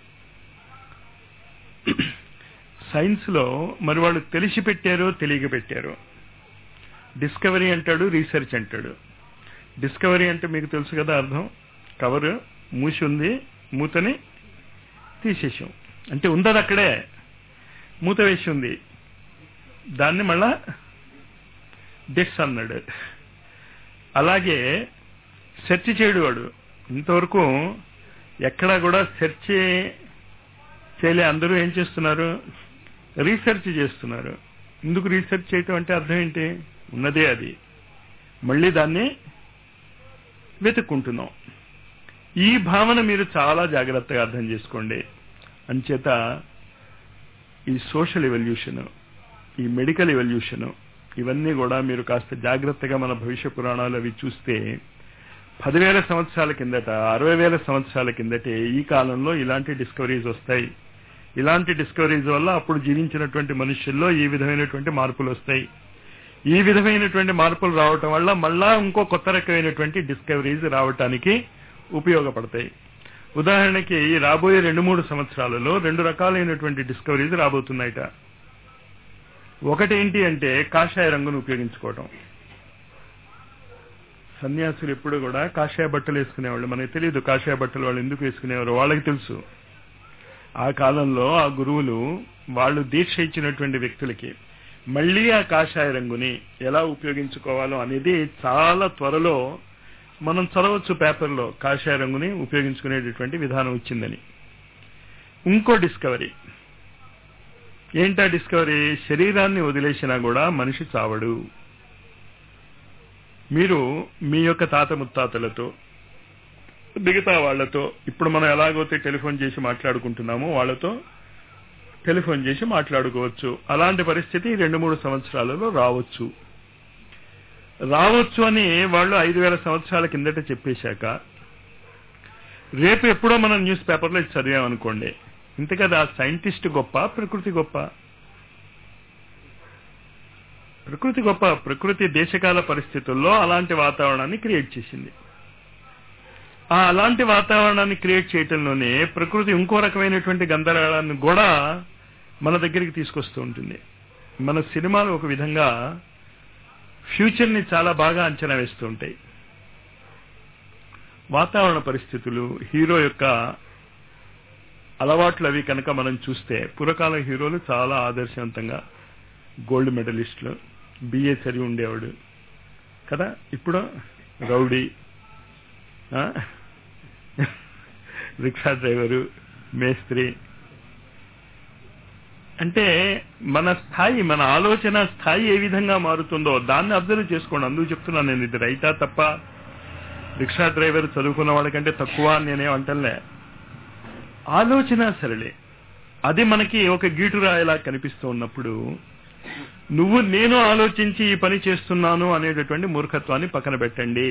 S1: సైన్స్ లో మరి వాళ్ళు తెలిసి పెట్టారో తెలియక పెట్టారో డిస్కవరీ అంటాడు రీసెర్చ్ అంటాడు డిస్కవరీ అంటే మీకు తెలుసు కదా అర్థం కవర్ మూసి ఉంది మూతని తీసేసాం అంటే ఉందది అక్కడే మూత వేసి ఉంది దాన్ని మళ్ళా డిస్ అన్నాడు అలాగే సెర్చ్ చేయడు వాడు ఇంతవరకు ఎక్కడా కూడా సెర్చ్ చేయలే అందరూ ఏం చేస్తున్నారు రీసెర్చ్ చేస్తున్నారు ఎందుకు రీసెర్చ్ చేయటం అంటే అర్థం ఏంటి ఉన్నదే అది మళ్ళీ దాన్ని వెతుక్కుంటున్నాం ఈ భావన మీరు చాలా జాగ్రత్తగా అర్థం చేసుకోండి అంచేత ఈ సోషల్ ఎవల్యూషన్ ఈ మెడికల్ ఎవల్యూషన్ ఇవన్నీ కూడా మీరు కాస్త జాగ్రత్తగా మన భవిష్య పురాణాలు అవి చూస్తే పదివేల సంవత్సరాల కిందట అరవై వేల సంవత్సరాల కిందటే ఈ కాలంలో ఇలాంటి డిస్కవరీస్ వస్తాయి ఇలాంటి డిస్కవరీస్ వల్ల అప్పుడు జీవించినటువంటి మనుషుల్లో ఈ విధమైనటువంటి మార్పులు వస్తాయి ఈ విధమైనటువంటి మార్పులు రావటం వల్ల మళ్ళా ఇంకో కొత్త రకమైనటువంటి డిస్కవరీస్ రావటానికి ఉపయోగపడతాయి ఉదాహరణకి ఈ రాబోయే రెండు మూడు సంవత్సరాలలో రెండు రకాలైనటువంటి డిస్కవరీస్ రాబోతున్నాయిట ఒకటి ఏంటి అంటే కాషాయ రంగును ఉపయోగించుకోవటం సన్యాసులు ఎప్పుడు కూడా కాషాయ బట్టలు వేసుకునేవాళ్ళు మనకి తెలియదు కాషాయ బట్టలు వాళ్ళు ఎందుకు వేసుకునేవారు వాళ్ళకి తెలుసు ఆ కాలంలో ఆ గురువులు వాళ్ళు దీక్ష ఇచ్చినటువంటి వ్యక్తులకి మళ్ళీ ఆ కాషాయ రంగుని ఎలా ఉపయోగించుకోవాలో అనేది చాలా త్వరలో మనం చదవచ్చు పేపర్లో కాషాయ రంగుని ఉపయోగించుకునేటటువంటి విధానం వచ్చిందని ఇంకో డిస్కవరీ ఏంటా డిస్కవరీ శరీరాన్ని వదిలేసినా కూడా మనిషి చావడు మీరు మీ యొక్క తాత ముత్తాతలతో మిగతా వాళ్లతో ఇప్పుడు మనం ఎలాగైతే టెలిఫోన్ చేసి మాట్లాడుకుంటున్నామో వాళ్లతో టెలిఫోన్ చేసి మాట్లాడుకోవచ్చు అలాంటి పరిస్థితి రెండు మూడు సంవత్సరాలలో రావచ్చు రావచ్చు అని వాళ్ళు ఐదు వేల సంవత్సరాల కిందట చెప్పేశాక రేపు ఎప్పుడో మనం న్యూస్ పేపర్లో ఇది చదివామనుకోండి ఇంతకదా సైంటిస్ట్ గొప్ప ప్రకృతి గొప్ప ప్రకృతి గొప్ప ప్రకృతి దేశకాల పరిస్థితుల్లో అలాంటి వాతావరణాన్ని క్రియేట్ చేసింది ఆ అలాంటి వాతావరణాన్ని క్రియేట్ చేయటంలోనే ప్రకృతి ఇంకో రకమైనటువంటి గందరగోళాన్ని కూడా మన దగ్గరికి తీసుకొస్తూ ఉంటుంది మన సినిమాలు ఒక విధంగా ఫ్యూచర్ ని చాలా బాగా అంచనా వేస్తూ ఉంటాయి వాతావరణ పరిస్థితులు హీరో యొక్క అలవాట్లు అవి కనుక మనం చూస్తే పూర్వకాల హీరోలు చాలా ఆదర్శవంతంగా గోల్డ్ మెడలిస్టులు బిఏ చదివి ఉండేవాడు కదా ఇప్పుడు రౌడీ ఆ? రిక్షా డ్రైవరు మేస్త్రి అంటే మన స్థాయి మన ఆలోచన స్థాయి ఏ విధంగా మారుతుందో దాన్ని అబ్జర్వ్ చేసుకోండి అందుకు చెప్తున్నాను నేను ఇది రైటా తప్ప రిక్షా డ్రైవర్ చదువుకున్న వాళ్ళకంటే తక్కువ అని నేనేం అంటలే ఆలోచన సరళే అది మనకి ఒక గీటురాయిలా కనిపిస్తూ ఉన్నప్పుడు నువ్వు నేను ఆలోచించి ఈ పని చేస్తున్నాను అనేటటువంటి మూర్ఖత్వాన్ని పక్కన పెట్టండి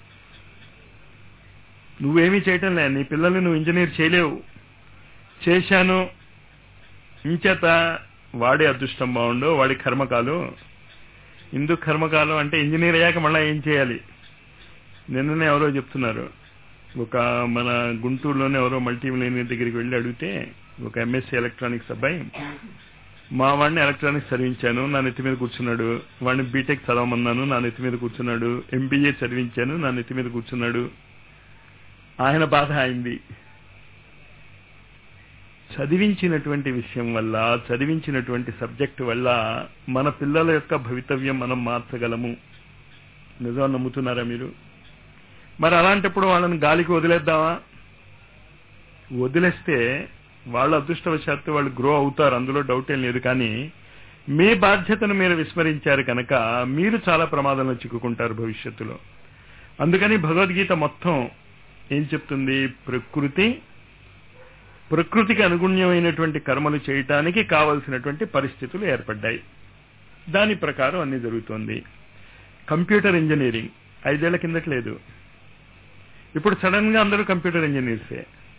S1: నువ్వేమీ చేయటం లే నీ పిల్లల్ని నువ్వు ఇంజనీర్ చేయలేవు చేశాను ఇంచేత వాడి అదృష్టం బాగుండు వాడి కర్మకాలు ఇందుకు కర్మకాలం అంటే ఇంజనీర్ అయ్యాక మళ్ళీ ఏం చేయాలి నిన్ననే ఎవరో చెప్తున్నారు ఒక మన గుంటూరులోనే ఎవరో మల్టీ మిలియనర్ దగ్గరికి వెళ్ళి అడిగితే ఒక ఎంఎస్సీ ఎలక్ట్రానిక్స్ అబ్బాయి మా వాడిని ఎలక్ట్రానిక్స్ చదివించాను నా నెత్తి మీద కూర్చున్నాడు వాడిని బీటెక్ చదవమన్నాను నా నెత్తి మీద కూర్చున్నాడు ఎంబీఏ చదివించాను నా నెత్తి మీద కూర్చున్నాడు ఆయన బాధ అయింది చదివించినటువంటి విషయం వల్ల చదివించినటువంటి సబ్జెక్టు వల్ల మన పిల్లల యొక్క భవితవ్యం మనం మార్చగలము నిజం నమ్ముతున్నారా మీరు మరి అలాంటప్పుడు వాళ్ళని గాలికి వదిలేద్దామా వదిలేస్తే వాళ్ళ అదృష్టవశాత్తు వాళ్ళు గ్రో అవుతారు అందులో డౌట్ ఏం లేదు కానీ మీ బాధ్యతను మీరు విస్మరించారు కనుక మీరు చాలా ప్రమాదంలో చిక్కుకుంటారు భవిష్యత్తులో అందుకని భగవద్గీత మొత్తం ఏం చెప్తుంది ప్రకృతి ప్రకృతికి అనుగుణ్యమైనటువంటి కర్మలు చేయటానికి కావలసినటువంటి పరిస్థితులు ఏర్పడ్డాయి దాని ప్రకారం అన్ని జరుగుతోంది కంప్యూటర్ ఇంజనీరింగ్ ఐదేళ్ల కిందట లేదు ఇప్పుడు సడన్ గా అందరూ కంప్యూటర్ ఇంజనీర్సే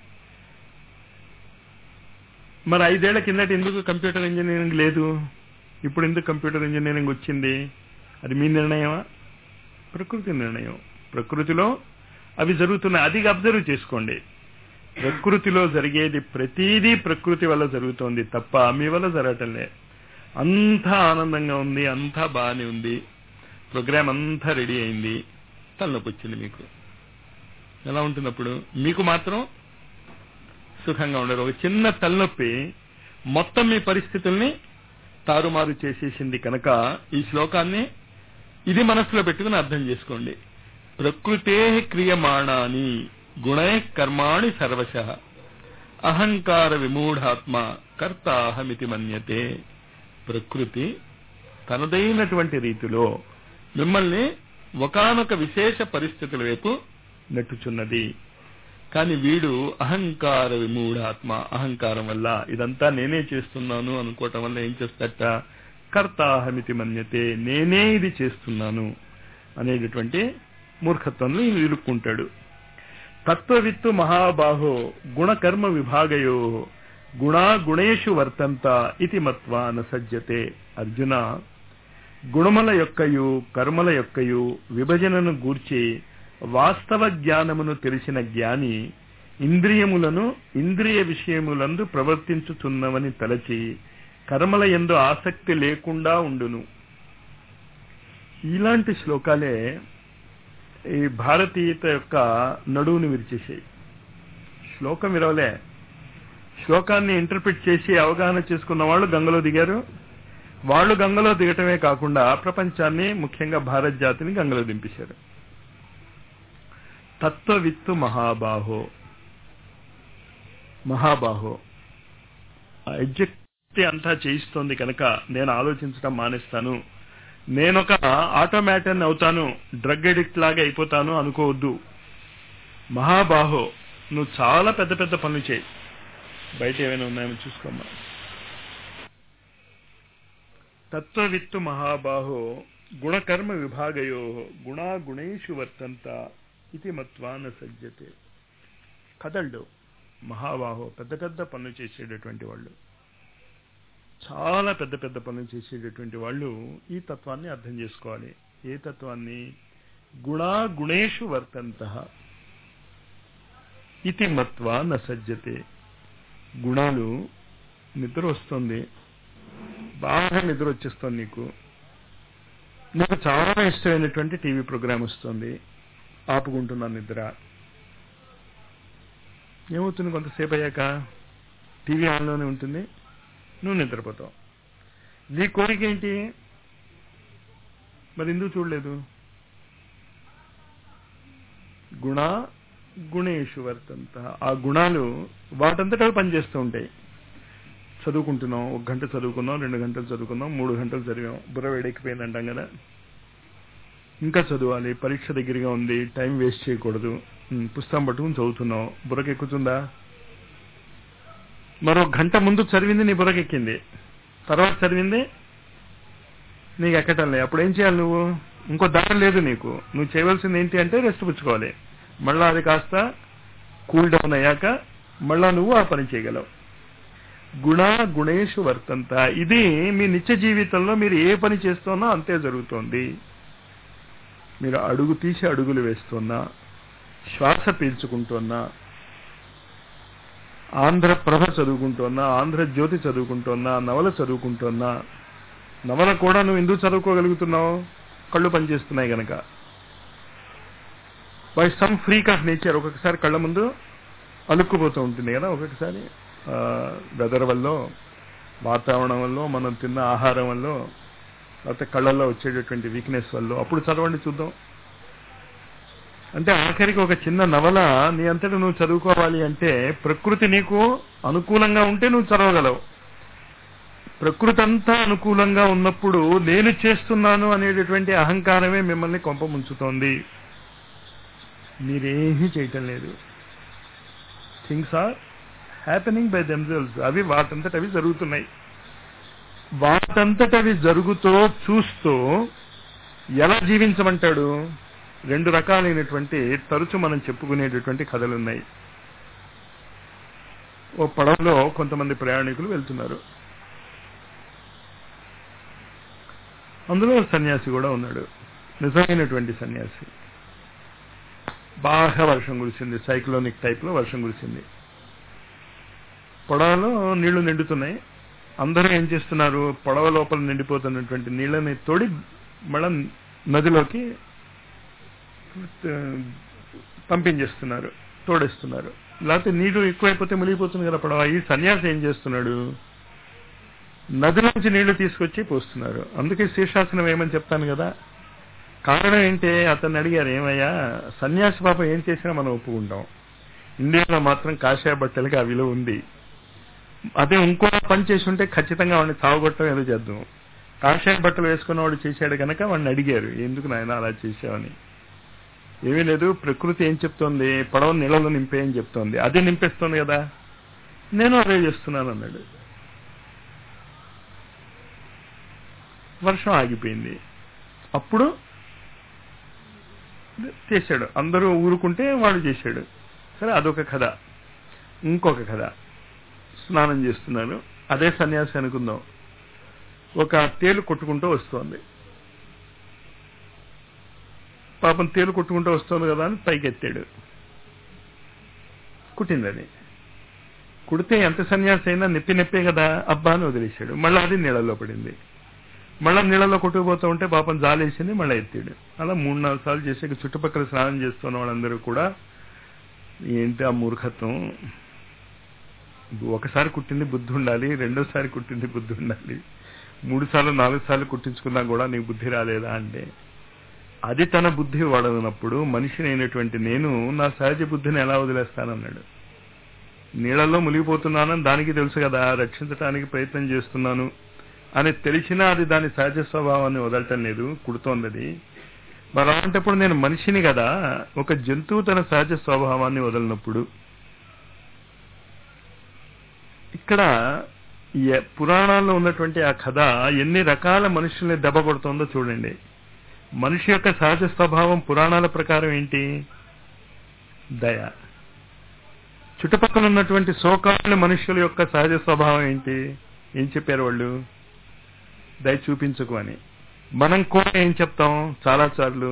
S1: మరి ఐదేళ్ల కిందట ఎందుకు కంప్యూటర్ ఇంజనీరింగ్ లేదు ఇప్పుడు ఎందుకు కంప్యూటర్ ఇంజనీరింగ్ వచ్చింది అది మీ నిర్ణయమా ప్రకృతి నిర్ణయం ప్రకృతిలో అవి జరుగుతున్నాయి అది అబ్జర్వ్ చేసుకోండి ప్రకృతిలో జరిగేది ప్రతిదీ ప్రకృతి వల్ల జరుగుతోంది తప్ప మీ వల్ల జరగటం లే అంతా ఆనందంగా ఉంది అంతా బాగానే ఉంది ప్రోగ్రామ్ అంతా రెడీ అయింది తలనొప్పి వచ్చింది మీకు ఎలా ఉంటుంది అప్పుడు మీకు మాత్రం సుఖంగా ఉండదు ఒక చిన్న తలనొప్పి మొత్తం మీ పరిస్థితుల్ని తారుమారు చేసేసింది కనుక ఈ శ్లోకాన్ని ఇది మనసులో పెట్టుకుని అర్థం చేసుకోండి ప్రకృతే క్రియమాణాని గుణై కర్మాణి సర్వశ అహంకార విమూఢాత్మ కర్తాహమితి మన్యతే ప్రకృతి తనదైనటువంటి రీతిలో మిమ్మల్ని ఒకనొక విశేష పరిస్థితుల వైపు నెట్టుచున్నది కానీ వీడు అహంకార విమూఢాత్మ అహంకారం వల్ల ఇదంతా నేనే చేస్తున్నాను అనుకోవటం వల్ల ఏం చేస్తట కర్తాహమితి మన్యతే నేనే ఇది చేస్తున్నాను అనేటటువంటి మూర్ఖత్వంలో ఈయన ఇరుక్కుంటాడు తత్వవిత్తు మహాబాహో గుణకర్మ విభాగయో గుణా గుణేషు వర్తంత ఇది మత్వా నసజ్జతే అర్జున గుణముల యొక్కయు కర్మల యొక్కయు విభజనను గూర్చి వాస్తవ జ్ఞానమును తెలిసిన జ్ఞాని ఇంద్రియములను ఇంద్రియ విషయములందు ప్రవర్తించుతున్నవని తలచి కర్మల ఎందు ఆసక్తి లేకుండా ఉండును ఇలాంటి శ్లోకాలే ఈ భారతీయత యొక్క నడువుని విరిచేసాయి శ్లోకం విరవలే శ్లోకాన్ని ఇంటర్ప్రిట్ చేసి అవగాహన చేసుకున్న వాళ్ళు గంగలో దిగారు వాళ్ళు గంగలో దిగటమే కాకుండా ప్రపంచాన్ని ముఖ్యంగా భారత్ జాతిని గంగలో దింపేశారు తత్వవిత్తు మహాబాహో మహాబాహో ఆ ఎడ్జెక్ట్ అంతా చేయిస్తోంది కనుక నేను ఆలోచించడం మానేస్తాను నేనొక ఆటోమేటన్ అవుతాను డ్రగ్ ఎడిక్ట్ లాగా అయిపోతాను అనుకోవద్దు మహాబాహో నువ్వు చాలా పెద్ద పెద్ద పనులు చేయి బయట ఏమైనా ఉన్నాయో చూసుకోమ్మా తత్వవిత్తు మహాబాహో గుణకర్మ విభాగయో గుణా గుణేషు వర్తంత ఇది మత్వాన సజ్జతే కదళ్ళు మహాబాహో పెద్ద పెద్ద పనులు చేసేటటువంటి వాళ్ళు చాలా పెద్ద పెద్ద పనులు చేసేటటువంటి వాళ్ళు ఈ తత్వాన్ని అర్థం చేసుకోవాలి ఏ తత్వాన్ని గుణా గుణేషు వర్తంత ఇది మత్వా న సజ్జతే గుణాలు నిద్ర వస్తుంది బాగా నిద్ర వచ్చేస్తుంది నీకు నీకు చాలా ఇష్టమైనటువంటి టీవీ ప్రోగ్రామ్ వస్తుంది ఆపుకుంటున్నాను నిద్ర ఏమవుతుంది కొంతసేపు అయ్యాక టీవీ ఆన్లోనే ఉంటుంది నువ్వు నిద్రపోతావు నీ కోరిక ఏంటి మరి ఎందుకు చూడలేదు గుణ గుణేషు వర్తంత ఆ గుణాలు వాటంతటా పనిచేస్తూ ఉంటాయి చదువుకుంటున్నాం ఒక గంట చదువుకున్నాం రెండు గంటలు చదువుకున్నాం మూడు గంటలు చదివాం బుర్ర వేడెక్కిపోయింది అంటాం కదా ఇంకా చదవాలి పరీక్ష దగ్గరగా ఉంది టైం వేస్ట్ చేయకూడదు ఉమ్, పుస్తకం పట్టుకుని చదువుతున్నావు బుర్రకెక్కుతుందా మరో గంట ముందు చదివింది నీ బుర్రకెక్కింది తర్వాత చదివింది నీకు ఎక్కటం లేదు అప్పుడు ఏం చేయాలి నువ్వు ఇంకో దారి లేదు నీకు నువ్వు చేయవలసింది ఏంటి అంటే రెస్ట్ పుచ్చుకోవాలి మళ్ళా అది కాస్త కూల్ డౌన్ అయ్యాక మళ్ళా నువ్వు ఆ పని చేయగలవు గుణ గుణేషు వర్తంత ఇది మీ నిత్య జీవితంలో మీరు ఏ పని చేస్తున్నా అంతే జరుగుతోంది మీరు అడుగు తీసి అడుగులు వేస్తున్నా శ్వాస పీల్చుకుంటున్నా ఆంధ్రప్రభ చదువుకుంటున్నా ఆంధ్రజ్యోతి చదువుకుంటున్నా నవల చదువుకుంటున్నా నవల కూడా నువ్వు ఎందుకు చదువుకోగలుగుతున్నావు కళ్ళు పనిచేస్తున్నాయి గనక by some freak of nature ఒక్కొక్కసారి కళ్ళ ముందు అలుక్కుపోతూ ఉంటుంది కదా ఒక్కొక్కసారి వెదర్ వల్ల వాతావరణం వల్ల మనం తిన్న ఆహారం వల్ల లేకపోతే కళ్ళల్లో వచ్చేటటువంటి వీక్నెస్ వల్ల అప్పుడు చదవండి చూద్దాం అంటే ఆఖరికి ఒక చిన్న నవల నీ అంతటా నువ్వు చదువుకోవాలి అంటే ప్రకృతి నీకు అనుకూలంగా ఉంటే నువ్వు చదవగలవు ప్రకృతి అంతా అనుకూలంగా ఉన్నప్పుడు నేను చేస్తున్నాను అనేటటువంటి అహంకారమే మిమ్మల్ని కొంప ముంచుతోంది మీరేమీ చేయటం లేదు things are happening by themselves అవి వాటంతట అవి జరుగుతున్నాయి వాటంతట అవి జరుగుతూ చూస్తూ ఎలా జీవించమంటాడు రెండు రకాలైనటువంటి తరచు మనం చెప్పుకునేటటువంటి కథలు ఉన్నాయి ఓ పడవలో కొంతమంది ప్రయాణికులు వెళ్తున్నారు అందులో సన్యాసి కూడా ఉన్నాడు నిజమైనటువంటి సన్యాసి బాగా వర్షం కురిసింది సైక్లోనిక్ టైప్ లో వర్షం కురిసింది పడవలో నీళ్లు నిండుతున్నాయి అందరూ ఏం చేస్తున్నారు పడవ లోపల నిండిపోతున్నటువంటి నీళ్ళని తోడి మళ్ళా నదిలోకి ఆ, పంపించేస్తున్నారు తోడేస్తున్నారు లేకపోతే నీరు ఎక్కువైపోతే మునిగిపోతుంది కదా పడవ ఈ సన్యాసి ఏం చేస్తున్నాడు నది నుంచి నీళ్లు తీసుకొచ్చి పోస్తున్నారు అందుకే శీర్షాసనం ఏమని చెప్తాను కదా కారణం ఏంటి అతన్ని అడిగారు ఏమయ్యా సన్యాసి పాపం ఏం చేసినా మనం ఒప్పుకుంటాం ఇండియాలో మాత్రం కాషాయ బట్టలకి ఆ విలువ ఉంది అదే ఇంకో పని చేసి ఉంటే ఖచ్చితంగా వాడిని చావగొట్టడం ఏదో చేద్దాం కాషాయ బట్టలు వేసుకున్నవాడు చేశాడు కనుక వాడిని అడిగారు ఎందుకు నాయన అలా చేశావని ఏమీ లేదు ప్రకృతి ఏం చెప్తోంది పడవ నీళ్ళలో నింపే అని చెప్తోంది అదే నింపేస్తోంది కదా నేను అదే చేస్తున్నాను అన్నాడు వర్షం ఆగిపోయింది అప్పుడు చేశాడు అందరూ ఊరుకుంటే వాడు చేశాడు సరే అదొక కథ ఇంకొక కథ స్నానం చేస్తున్నారు అదే సన్యాసి అనుకుందాం ఒక తేలు కొట్టుకుంటూ వస్తోంది పాపం తేలు కొట్టుకుంటూ వస్తోంది కదా అని పైకి ఎత్తాడు కుట్టిందని కుడితే ఎంత సన్యాసి అయినా నొప్పి నొప్పే కదా అబ్బా అని వదిలేశాడు మళ్ళీ అది నీళ్ళలో పడింది మళ్ళీ నీళ్ళలో కొట్టుకుపోతూ ఉంటే పాపం జాలేసింది మళ్ళీ ఎత్తాడు అలా మూడు నాలుగు సార్లు చేసాక చుట్టుపక్కల స్నానం చేస్తున్న వాళ్ళందరూ కూడా ఏంటి ఆ మూర్ఖత్వం ఒకసారి కుట్టింది బుద్ధి ఉండాలి రెండోసారి కుట్టింది బుద్ధి ఉండాలి మూడు సార్లు నాలుగు సార్లు కుట్టించుకున్నా కూడా నీకు బుద్ధి రాలేదా అంటే అది తన బుద్ధి వాడనప్పుడు మనిషిని అయినటువంటి నేను నా సహజ బుద్ధిని ఎలా వదిలేస్తానన్నాడు నీళ్ళల్లో మునిగిపోతున్నానని దానికి తెలుసు కదా రక్షించడానికి ప్రయత్నం చేస్తున్నాను అని తెలిసినా అది దాని సహజ స్వభావాన్ని వదలటం లేదు కుడుతోంది అది మరి అలాంటప్పుడు నేను మనిషిని కదా ఒక జంతువు తన సహజ స్వభావాన్ని వదలినప్పుడు ఇక్కడ ఎ- పురాణాల్లో ఉన్నటువంటి ఆ కథ ఎన్ని రకాల మనుషుల్ని దెబ్బ కొడుతోందో చూడండి మనిషి యొక్క సహజ స్వభావం పురాణాల ప్రకారం ఏంటి దయ చుట్టుపక్కల ఉన్నటువంటి సోకాళ్ళ మనుషుల యొక్క సహజ స్వభావం ఏంటి ఏం చెప్పారు వాళ్ళు దయ చూపించుకు అని మనం కూడా ఏం చెప్తాం చాలా సార్లు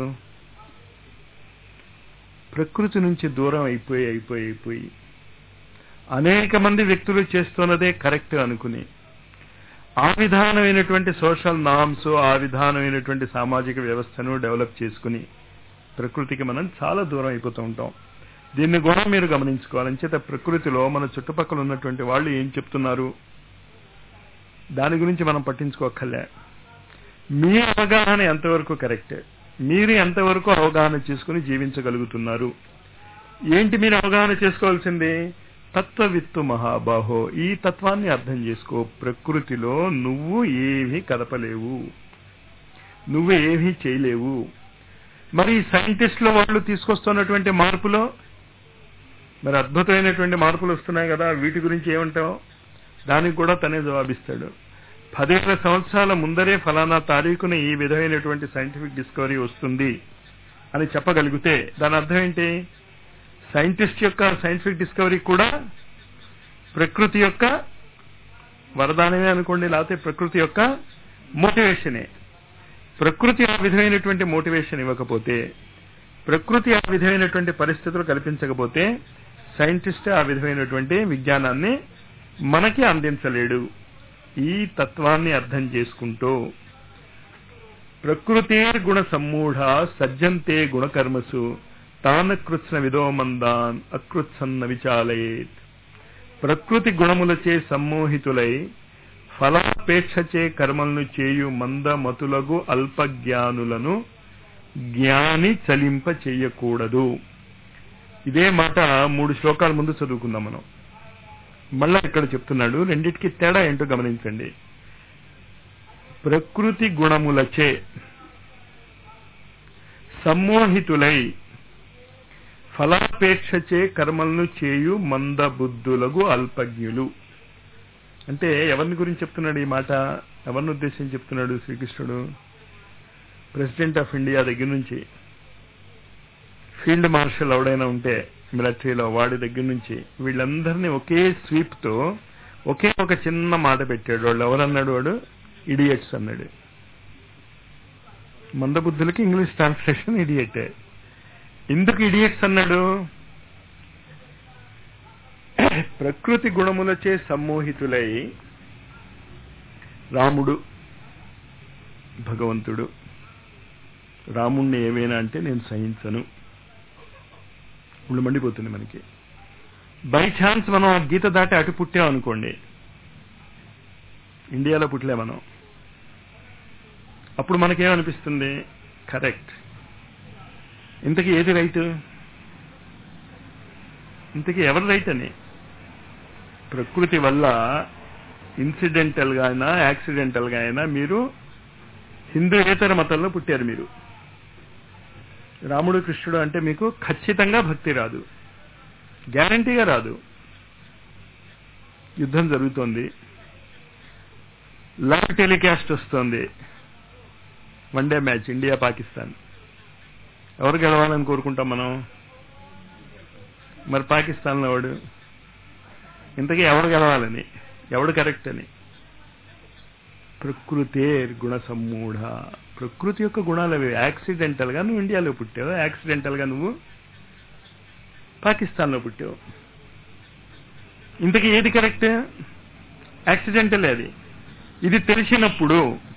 S1: ప్రకృతి నుంచి దూరం అయిపోయి అయిపోయి అయిపోయి అనేక మంది వ్యక్తులు చేస్తున్నదే కరెక్ట్ అనుకుని ఆ విధానమైనటువంటి సోషల్ నామ్స్ ఆ విధానమైనటువంటి సామాజిక వ్యవస్థను డెవలప్ చేసుకుని ప్రకృతికి మనం చాలా దూరం అయిపోతూ ఉంటాం దీన్ని కూడా మీరు గమనించుకోవాలి చేత ప్రకృతిలో మన చుట్టుపక్కల ఉన్నటువంటి వాళ్ళు ఏం చెప్తున్నారు దాని గురించి మనం పట్టించుకోకర్లే మీ అవగాహన ఎంతవరకు కరెక్ట్ మీరు ఎంతవరకు అవగాహన చేసుకుని జీవించగలుగుతున్నారు ఏంటి మీరు అవగాహన చేసుకోవాల్సింది తత్వవిత్తు మహాబాహో ఈ తత్వాన్ని అర్థం చేసుకో ప్రకృతిలో నువ్వు ఏమీ కదపలేవు నువ్వు ఏమీ చేయలేవు మరి సైంటిస్టుల వాళ్ళు తీసుకొస్తున్నటువంటి మార్పులో మరి అద్భుతమైనటువంటి మార్పులు వస్తున్నాయి కదా వీటి గురించి ఏమంటావు దానికి కూడా తనే జవాబిస్తాడు పదివేల సంవత్సరాల ముందరే ఫలానా తారీఖున ఈ విధమైనటువంటి సైంటిఫిక్ డిస్కవరీ వస్తుంది అని చెప్పగలిగితే దాని అర్థం ఏంటి సైంటిస్ట్ యొక్క సైంటిఫిక్ డిస్కవరీ కూడా ప్రకృతి యొక్క వరదానమే అనుకోండి లేకపోతే ప్రకృతి యొక్క మోటివేషనే ప్రకృతి ఆ విధమైనటువంటి మోటివేషన్ ఇవ్వకపోతే ప్రకృతి ఆ విధమైనటువంటి పరిస్థితులు కల్పించకపోతే సైంటిస్ట్ ఆ విధమైనటువంటి విజ్ఞానాన్ని మనకి అందించలేడు ఈ తత్వాన్ని అర్థం చేసుకుంటూ ప్రకృతే గుణ సమ్మూఢ సజ్జంతే గుణకర్మసు తాన కృత్స్న విదోమందాన్ అకృత్సన్న విచాలయేత్ ప్రకృతి గుణములచే సమ్మోహితులై ఫలాపేక్షచే కర్మలను చేయు మందమతులగు అల్పజ్ఞానులను జ్ఞాని చలింప చెయ్యకూడదు ఇదే మాట మూడు శ్లోకాల ముందు చదువుకుందాం మనం మళ్ళా ఇక్కడ చెప్తున్నాడు రెండిటికి తేడా ఏంటో గమనించండి ప్రకృతి గుణములచే సమ్మోహితులై ఫలాపేక్షచే కర్మలను చేయు మందబుద్ధులకు అల్పజ్ఞులు అంటే ఎవరిని గురించి చెప్తున్నాడు ఈ మాట ఎవరిని ఉద్దేశించి చెప్తున్నాడు శ్రీకృష్ణుడు ప్రెసిడెంట్ ఆఫ్ ఇండియా దగ్గర నుంచి ఫీల్డ్ మార్షల్ ఎవడైనా ఉంటే మిలిటరీలో వాడి దగ్గర నుంచి వీళ్ళందరినీ ఒకే స్వీప్ తో ఒకే ఒక చిన్న మాట పెట్టాడు వాళ్ళు ఎవరన్నాడు వాడు ఇడియట్స్ అన్నాడు మందబుద్ధులకి ఇంగ్లీష్ ట్రాన్స్లేషన్ ఇడియట్ ఎందుకు ఇడియట్స్ అన్నాడు ప్రకృతి గుణములచే సమ్మోహితులై రాముడు భగవంతుడు రాముణ్ణి ఏమైనా అంటే నేను సహించను ఉళ్ళు మండిపోతుంది మనకి బై ఛాన్స్ మనం ఆ గీత దాటి అటు పుట్టాం అనుకోండి ఇండియాలో పుట్టలే మనం అప్పుడు మనకేమనిపిస్తుంది కరెక్ట్ ఇంతకీ ఏది రైట్ ఇంతకీ ఎవరు రైట్ అని ప్రకృతి వల్ల ఇన్సిడెంటల్ గా అయినా యాక్సిడెంటల్ గా అయినా మీరు హిందూయేతర మతంలో పుట్టారు మీరు రాముడు కృష్ణుడు అంటే మీకు ఖచ్చితంగా భక్తి రాదు గ్యారంటీగా రాదు యుద్ధం జరుగుతోంది లైవ్ టెలికాస్ట్ వస్తోంది వన్డే మ్యాచ్ ఇండియా పాకిస్తాన్ ఎవరు గెలవాలని కోరుకుంటాం మనం మరి పాకిస్తాన్లో ఎవడు ఇంతకీ ఎవడు గెలవాలని ఎవడు కరెక్ట్ అని ప్రకృతే గుణ సమ్మూఢ ప్రకృతి యొక్క గుణాలు అవి యాక్సిడెంటల్ గా నువ్వు ఇండియాలో పుట్టావు యాక్సిడెంటల్ గా నువ్వు పాకిస్తాన్లో పుట్టావు ఇంతకీ ఏది కరెక్ట్ యాక్సిడెంటల్ అది ఇది తెలిసినప్పుడు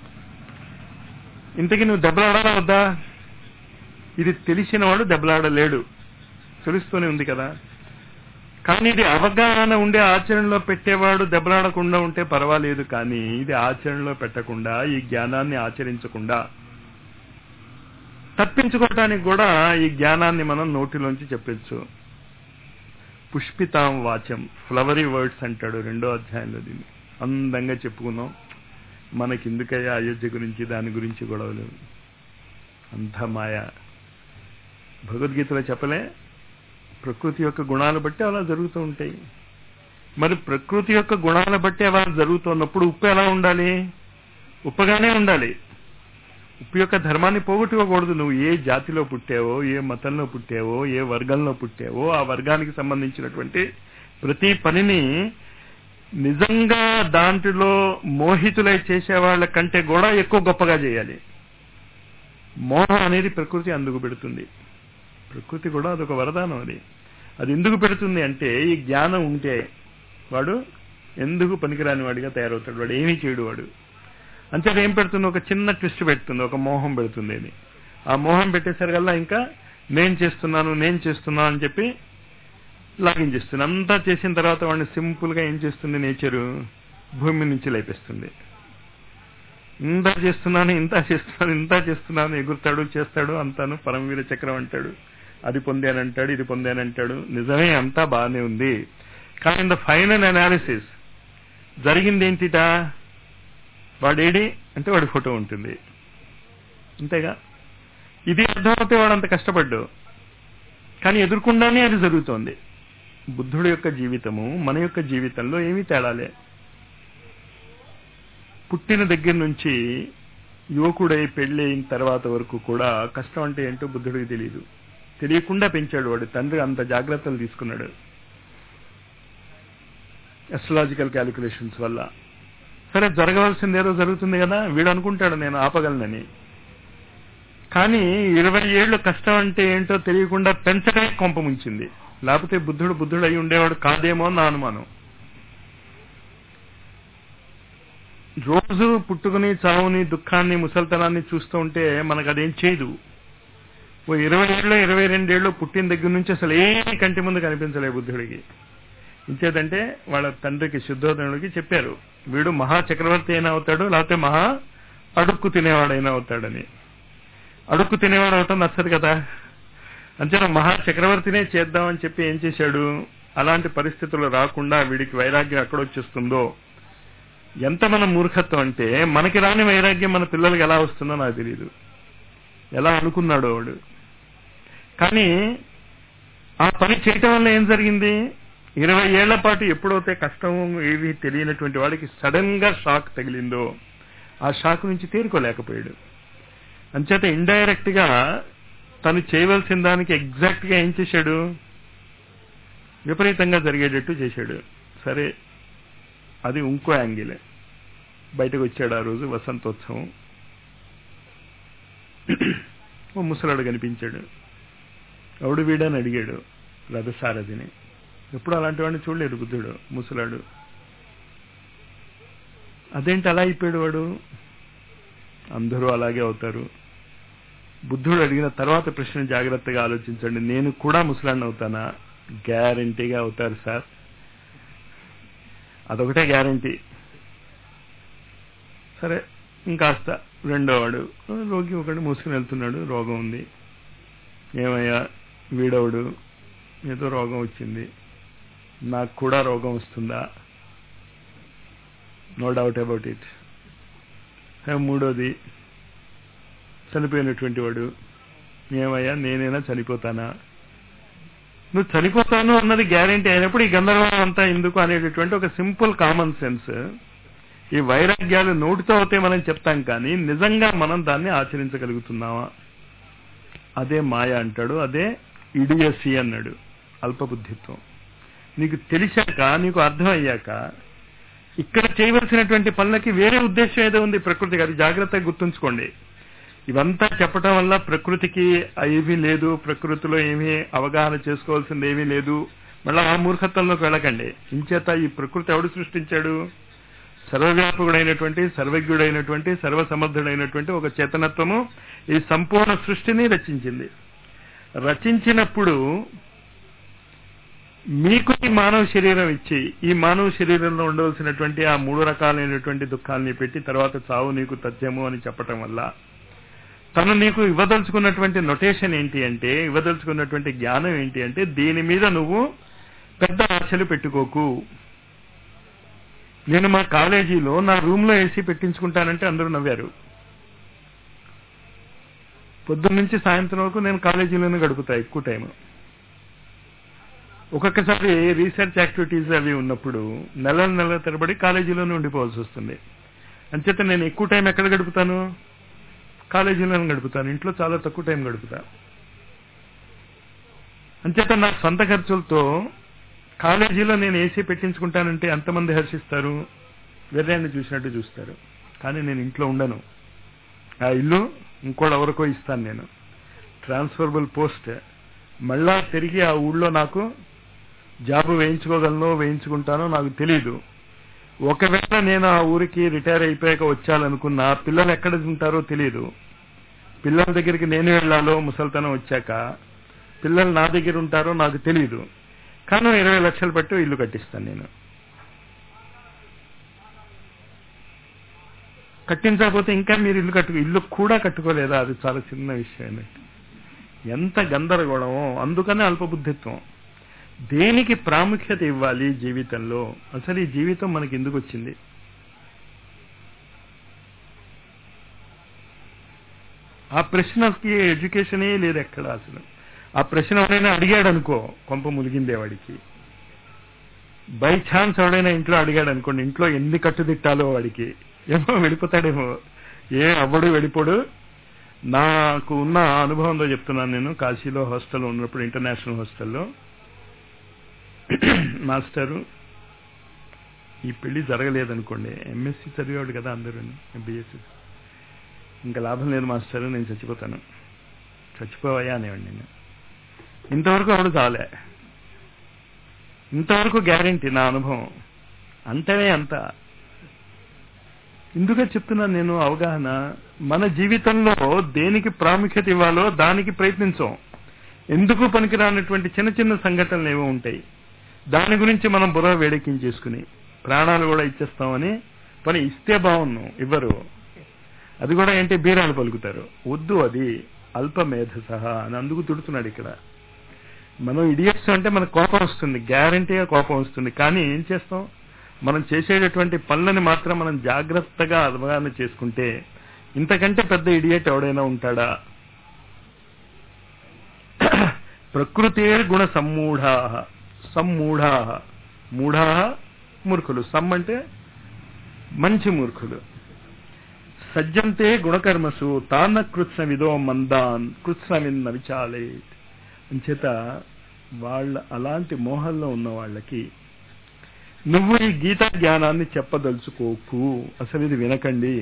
S1: ఇంతకీ నువ్వు దెబ్బలాడాలా వద్దా ఇది తెలిసిన వాడు దెబ్బలాడలేడు తెలుస్తూనే ఉంది కదా కానీ ఇది అవగాహన ఉండే ఆచరణలో పెట్టేవాడు దెబ్బలాడకుండా ఉంటే పర్వాలేదు కానీ ఇది ఆచరణలో పెట్టకుండా ఈ జ్ఞానాన్ని ఆచరించకుండా తప్పించుకోవటానికి కూడా ఈ జ్ఞానాన్ని మనం నోటిలోంచి చెప్పచ్చు పుష్పితాం వాచం ఫ్లవరీ వర్డ్స్ అంటాడు రెండో అధ్యాయంలో దీన్ని అందంగా చెప్పుకున్నాం మనకిందుకయ్యా అయోధ్య గురించి దాని గురించి గొడవలు అంతా మాయ భగవద్గీతలో చెప్పలే ప్రకృతి యొక్క గుణాలు బట్టి అలా జరుగుతూ ఉంటాయి మరి ప్రకృతి యొక్క గుణాలు బట్టి అలా జరుగుతున్నప్పుడు ఉప్పు ఎలా ఉండాలి ఉప్పగానే ఉండాలి ఉప్పు యొక్క ధర్మాన్ని పోగొట్టుకోకూడదు నువ్వు ఏ జాతిలో పుట్టావో ఏ మతంలో పుట్టావో ఏ వర్గంలో పుట్టావో ఆ వర్గానికి సంబంధించినటువంటి ప్రతి పనిని నిజంగా దాంట్లో మోహితులై చేసే వాళ్ళ కంటే కూడా ఎక్కువ గొప్పగా చేయాలి మోహం అనేది ప్రకృతి అందుకు పెడుతుంది ప్రకృతి కూడా అదొక వరదానం అది అది ఎందుకు పెడుతుంది అంటే ఈ జ్ఞానం ఉంటే వాడు ఎందుకు పనికిరాని వాడిగా తయారవుతాడు వాడు ఏమీ చేయడు వాడు అంతే ఏం పెడుతుంది ఒక చిన్న ట్విస్ట్ పెడుతుంది ఒక మోహం పెడుతుంది అది ఆ మోహం పెట్టేసరికల్లా ఇంకా నేను చేస్తున్నాను నేను చేస్తున్నాను అని చెప్పి లాగిన్ చేస్తుంది అంతా చేసిన తర్వాత వాడిని సింపుల్ గా ఏం చేస్తుంది నేచరు భూమి నుంచి లేపేస్తుంది ఇంత చేస్తున్నాను ఇంత చేస్తున్నాను ఇంత చేస్తున్నాను ఎగురుతాడు చేస్తాడు అంతాను పరమవీర చక్రం అంటాడు అది పొందానంటాడు ఇది పొందానంటాడు నిజమే అంతా బాగానే ఉంది కానీ ఇన్ ద ఫైనల్ అనాలిసిస్ జరిగింది ఏంటిట వాడేడి అంటే వాడి ఫోటో ఉంటుంది అంతేగా ఇది అర్థమైతే వాడు అంత కష్టపడ్డు కానీ ఎదుర్కొండానే అది జరుగుతోంది బుద్ధుడి యొక్క జీవితము మన యొక్క జీవితంలో ఏమీ తేడాలే పుట్టిన దగ్గర నుంచి యువకుడై పెళ్లి అయిన తర్వాత వరకు కూడా కష్టం అంటే ఏంటో బుద్ధుడికి తెలియదు తెలియకుండా పెంచాడు వాడు తండ్రి అంత జాగ్రత్తలు తీసుకున్నాడు అస్ట్రలాజికల్ క్యాలిక్యులేషన్స్ వల్ల సరే జరగవలసింది ఏదో జరుగుతుంది కదా వీడు అనుకుంటాడు నేను ఆపగలనని కానీ ఇరవై ఏళ్ళు కష్టం అంటే ఏంటో తెలియకుండా పెంచడమే కొంప ముంచింది లేకపోతే బుద్ధుడు బుద్ధుడు అయి ఉండేవాడు కాదేమో నా అనుమానం రోజు పుట్టుకుని చావుని దుఃఖాన్ని ముసల్తనాన్ని చూస్తూ ఉంటే మనకు అదేం చేయదు ఓ ఇరవై ఏళ్ళు ఇరవై రెండేళ్ళు పుట్టిన దగ్గర నుంచి అసలు ఏమి కంటి ముందు కనిపించలే బుద్ధుడికి ఇంచేదంటే వాళ్ళ తండ్రికి శుద్ధోదనుడికి చెప్పారు వీడు మహా చక్రవర్తి అయినా అవుతాడు లేకపోతే మహా అడుక్కు తినేవాడైనా అవుతాడని అడుక్కు తినేవాడు అవటం నచ్చదు కదా అంతేనా మహా చక్రవర్తినే చేద్దామని చెప్పి ఏం చేశాడు అలాంటి పరిస్థితులు రాకుండా వీడికి వైరాగ్యం ఎక్కడొచ్చేస్తుందో ఎంత మన మూర్ఖత్వం అంటే మనకి రాని వైరాగ్యం మన పిల్లలకి ఎలా వస్తుందో నాకు తెలియదు ఎలా అనుకున్నాడు వాడు కానీ ఆ పని చేయటం వల్ల ఏం జరిగింది ఇరవై ఏళ్ల పాటు ఎప్పుడైతే కష్టం ఏవి తెలియనటువంటి వాడికి సడన్ గా షాక్ తగిలిందో ఆ షాక్ నుంచి తేరుకోలేకపోయాడు అంచేత ఇండైరెక్ట్ గా తను చేయవలసిన దానికి ఎగ్జాక్ట్ గా ఏం చేశాడు విపరీతంగా జరిగేటట్టు చేశాడు సరే అది ఇంకో యాంగిలే బయటకు వచ్చాడు ఆ రోజు వసంతోత్సవం ఓ ముసలాడు కనిపించాడు ఎవడు వీడని అడిగాడు రథసారథిని ఎప్పుడు అలాంటి వాడిని చూడలేదు బుద్ధుడు ముసలాడు అదేంటి అలా అయిపోయాడు వాడు అందరూ అలాగే అవుతారు బుద్ధుడు అడిగిన తర్వాత ప్రశ్న జాగ్రత్తగా ఆలోచించండి నేను కూడా ముసలాడిని అవుతానా గ్యారంటీగా అవుతారు సార్ అదొకటే గ్యారంటీ సరే ఇంకాస్త రెండో వాడు రోగి ఒకటి మూసుకుని వెళ్తున్నాడు రోగం ఉంది ఏమయ్యా వీడవుడు ఏదో రోగం వచ్చింది నాకు కూడా రోగం వస్తుందా నో డౌట్ అబౌట్ ఇట్ మూడోది చనిపోయినటువంటి వాడు ఏమయ్యా నేనైనా చనిపోతానా నువ్వు చనిపోతాను అన్నది గ్యారంటీ అయినప్పుడు ఈ గందరగోళం అంతా ఎందుకు అనేటటువంటి ఒక సింపుల్ కామన్ సెన్స్ ఈ వైరాగ్యాలు నోటితో అవుతే మనం చెప్తాం కానీ నిజంగా మనం దాన్ని ఆచరించగలుగుతున్నావా అదే మాయ అంటాడు అదే ఇడియసి అన్నాడు అల్పబుద్ధిత్వం నీకు తెలిసాక నీకు అర్థమయ్యాక ఇక్కడ చేయవలసినటువంటి పనులకి వేరే ఉద్దేశం ఏదో ఉంది ప్రకృతికి అది జాగ్రత్తగా గుర్తుంచుకోండి ఇవంతా చెప్పటం వల్ల ప్రకృతికి ఏమీ లేదు ప్రకృతిలో ఏమీ అవగాహన చేసుకోవాల్సింది ఏమీ లేదు మళ్ళీ ఆ మూర్ఖత్వంలోకి వెళ్ళకండి ఇంచేత ఈ ప్రకృతి ఎవడు సృష్టించాడు సర్వవ్యాపకుడైనటువంటి సర్వజ్ఞుడైనటువంటి సర్వసమర్థుడైనటువంటి ఒక చేతనత్వము ఈ సంపూర్ణ సృష్టిని రచించింది రచించినప్పుడు మీకు ఈ మానవ శరీరం ఇచ్చి ఈ మానవ శరీరంలో ఉండవలసినటువంటి ఆ మూడు రకాలైనటువంటి దుఃఖాలని పెట్టి తర్వాత చావు నీకు తథ్యము అని చెప్పటం వల్ల తను నీకు ఇవ్వదలుచుకున్నటువంటి నొటేషన్ ఏంటి అంటే ఇవ్వదలుచుకున్నటువంటి జ్ఞానం ఏంటి అంటే దీని మీద నువ్వు పెద్ద ఆశలు పెట్టుకోకు నేను మా కాలేజీలో నా రూమ్ లో ఏసీ పెట్టించుకుంటానంటే అందరూ నవ్వారు పొద్దున్న నుంచి సాయంత్రం వరకు నేను కాలేజీలోనే గడుపుతా ఎక్కువ టైం ఒక్కొక్కసారి రీసెర్చ్ యాక్టివిటీస్ అవి ఉన్నప్పుడు నెలల నెలల తరబడి కాలేజీలోనే ఉండిపోవాల్సి వస్తుంది అంచేత నేను ఎక్కువ టైం ఎక్కడ గడుపుతాను కాలేజీలోనే గడుపుతాను ఇంట్లో చాలా తక్కువ టైం గడుపుతా అంచేత నా సొంత ఖర్చులతో కాలేజీలో నేను ఏసీ పెట్టించుకుంటానంటే ఎంతమంది హర్షిస్తారు వెర్రాన్ని చూసినట్టు చూస్తారు కానీ నేను ఇంట్లో ఉండను ఆ ఇల్లు ఇంకోటి ఎవరికో ఇస్తాను నేను ట్రాన్స్ఫరబుల్ పోస్ట్ మళ్ళా తిరిగి ఆ ఊళ్ళో నాకు జాబ్ వేయించుకోగలనో వేయించుకుంటానో నాకు తెలియదు ఒకవేళ నేను ఆ ఊరికి రిటైర్ అయిపోయాక వచ్చాలనుకున్నా పిల్లలు ఎక్కడ ఉంటారో తెలియదు పిల్లల దగ్గరికి నేను వెళ్ళాలో ముసల్తనం వచ్చాక పిల్లలు నా దగ్గర ఉంటారో నాకు తెలియదు కానీ ఇరవై లక్షలు పెట్టి ఇల్లు కట్టిస్తాను నేను కట్టించకపోతే ఇంకా మీరు ఇల్లు కట్టుకో ఇల్లు కూడా కట్టుకోలేదా అది చాలా చిన్న విషయం అన్నట్టు ఎంత గందరగోళమో అందుకనే అల్పబుద్ధిత్వం దేనికి ప్రాముఖ్యత ఇవ్వాలి జీవితంలో అసలు ఈ జీవితం మనకి ఎందుకు వచ్చింది ఆ ప్రశ్నకి ఎడ్యుకేషనే లేదు ఎక్కడ అసలు ఆ ప్రశ్న ఎవరైనా అడిగాడు అనుకో కొంప ములిగిందే వాడికి బై ఛాన్స్ ఎవడైనా ఇంట్లో అడిగాడు అనుకోండి ఇంట్లో ఎన్ని కట్టుదిట్టాలో వాడికి ఏమో వెళ్ళిపోతాడేమో ఏ అవ్వడు వెళ్ళిపోడు నాకు ఉన్న అనుభవంలో చెప్తున్నాను నేను కాశీలో హాస్టల్లో ఉన్నప్పుడు ఇంటర్నేషనల్ హాస్టల్లో మాస్టరు ఈ పెళ్లి జరగలేదనుకోండి ఎంఎస్సి చదివాడు కదా అందరూ బిఎస్సి ఇంకా లాభం లేదు మాస్టరు నేను చచ్చిపోతాను చచ్చిపోవయ్యా అనేవాడిని నేను ఇంతవరకు ఆవిడ చాలే ఇంతవరకు గ్యారంటీ నా అనుభవం అంతనే అంత ఎందుకే చెప్తున్నాను నేను అవగాహన మన జీవితంలో దేనికి ప్రాముఖ్యత ఇవ్వాలో దానికి ప్రయత్నించం ఎందుకు పనికిరానటువంటి చిన్న చిన్న సంఘటనలు ఏవో ఉంటాయి దాని గురించి మనం బుర్ర వేడెక్కించేసుకుని ప్రాణాలు కూడా ఇచ్చేస్తామని పని ఇస్తే బాగున్నాం ఇవ్వరు అది కూడా ఏంటి బీరాలు పలుకుతారు వద్దు అది అల్పమేధ సహా అని అందుకు తుడుతున్నాడు ఇక్కడ మనం ఇడియట్స్ అంటే మనకు కోపం వస్తుంది గ్యారంటీగా కోపం వస్తుంది కానీ ఏం చేస్తాం మనం చేసేటటువంటి పనులని మాత్రం మనం జాగ్రత్తగా అవగాహన చేసుకుంటే ఇంతకంటే పెద్ద ఇడియట్ ఎవడైనా ఉంటాడా ప్రకృతే గుణ సమ్మూఢా సమ్మూఢా మూఢా మూర్ఖులు సమ్ అంటే మంచి మూర్ఖులు సజ్జంతే గుణకర్మసు తాన కృత్స్న విదో మందాన్ కృత్స్నమిన్న విచాలే అంచేత వాళ్ళ అలాంటి మోహంలో ఉన్న వాళ్ళకి నువ్వు ఈ గీతా జ్ఞానాన్ని చెప్పదలుచుకోకు అసలు ఇది వినకండి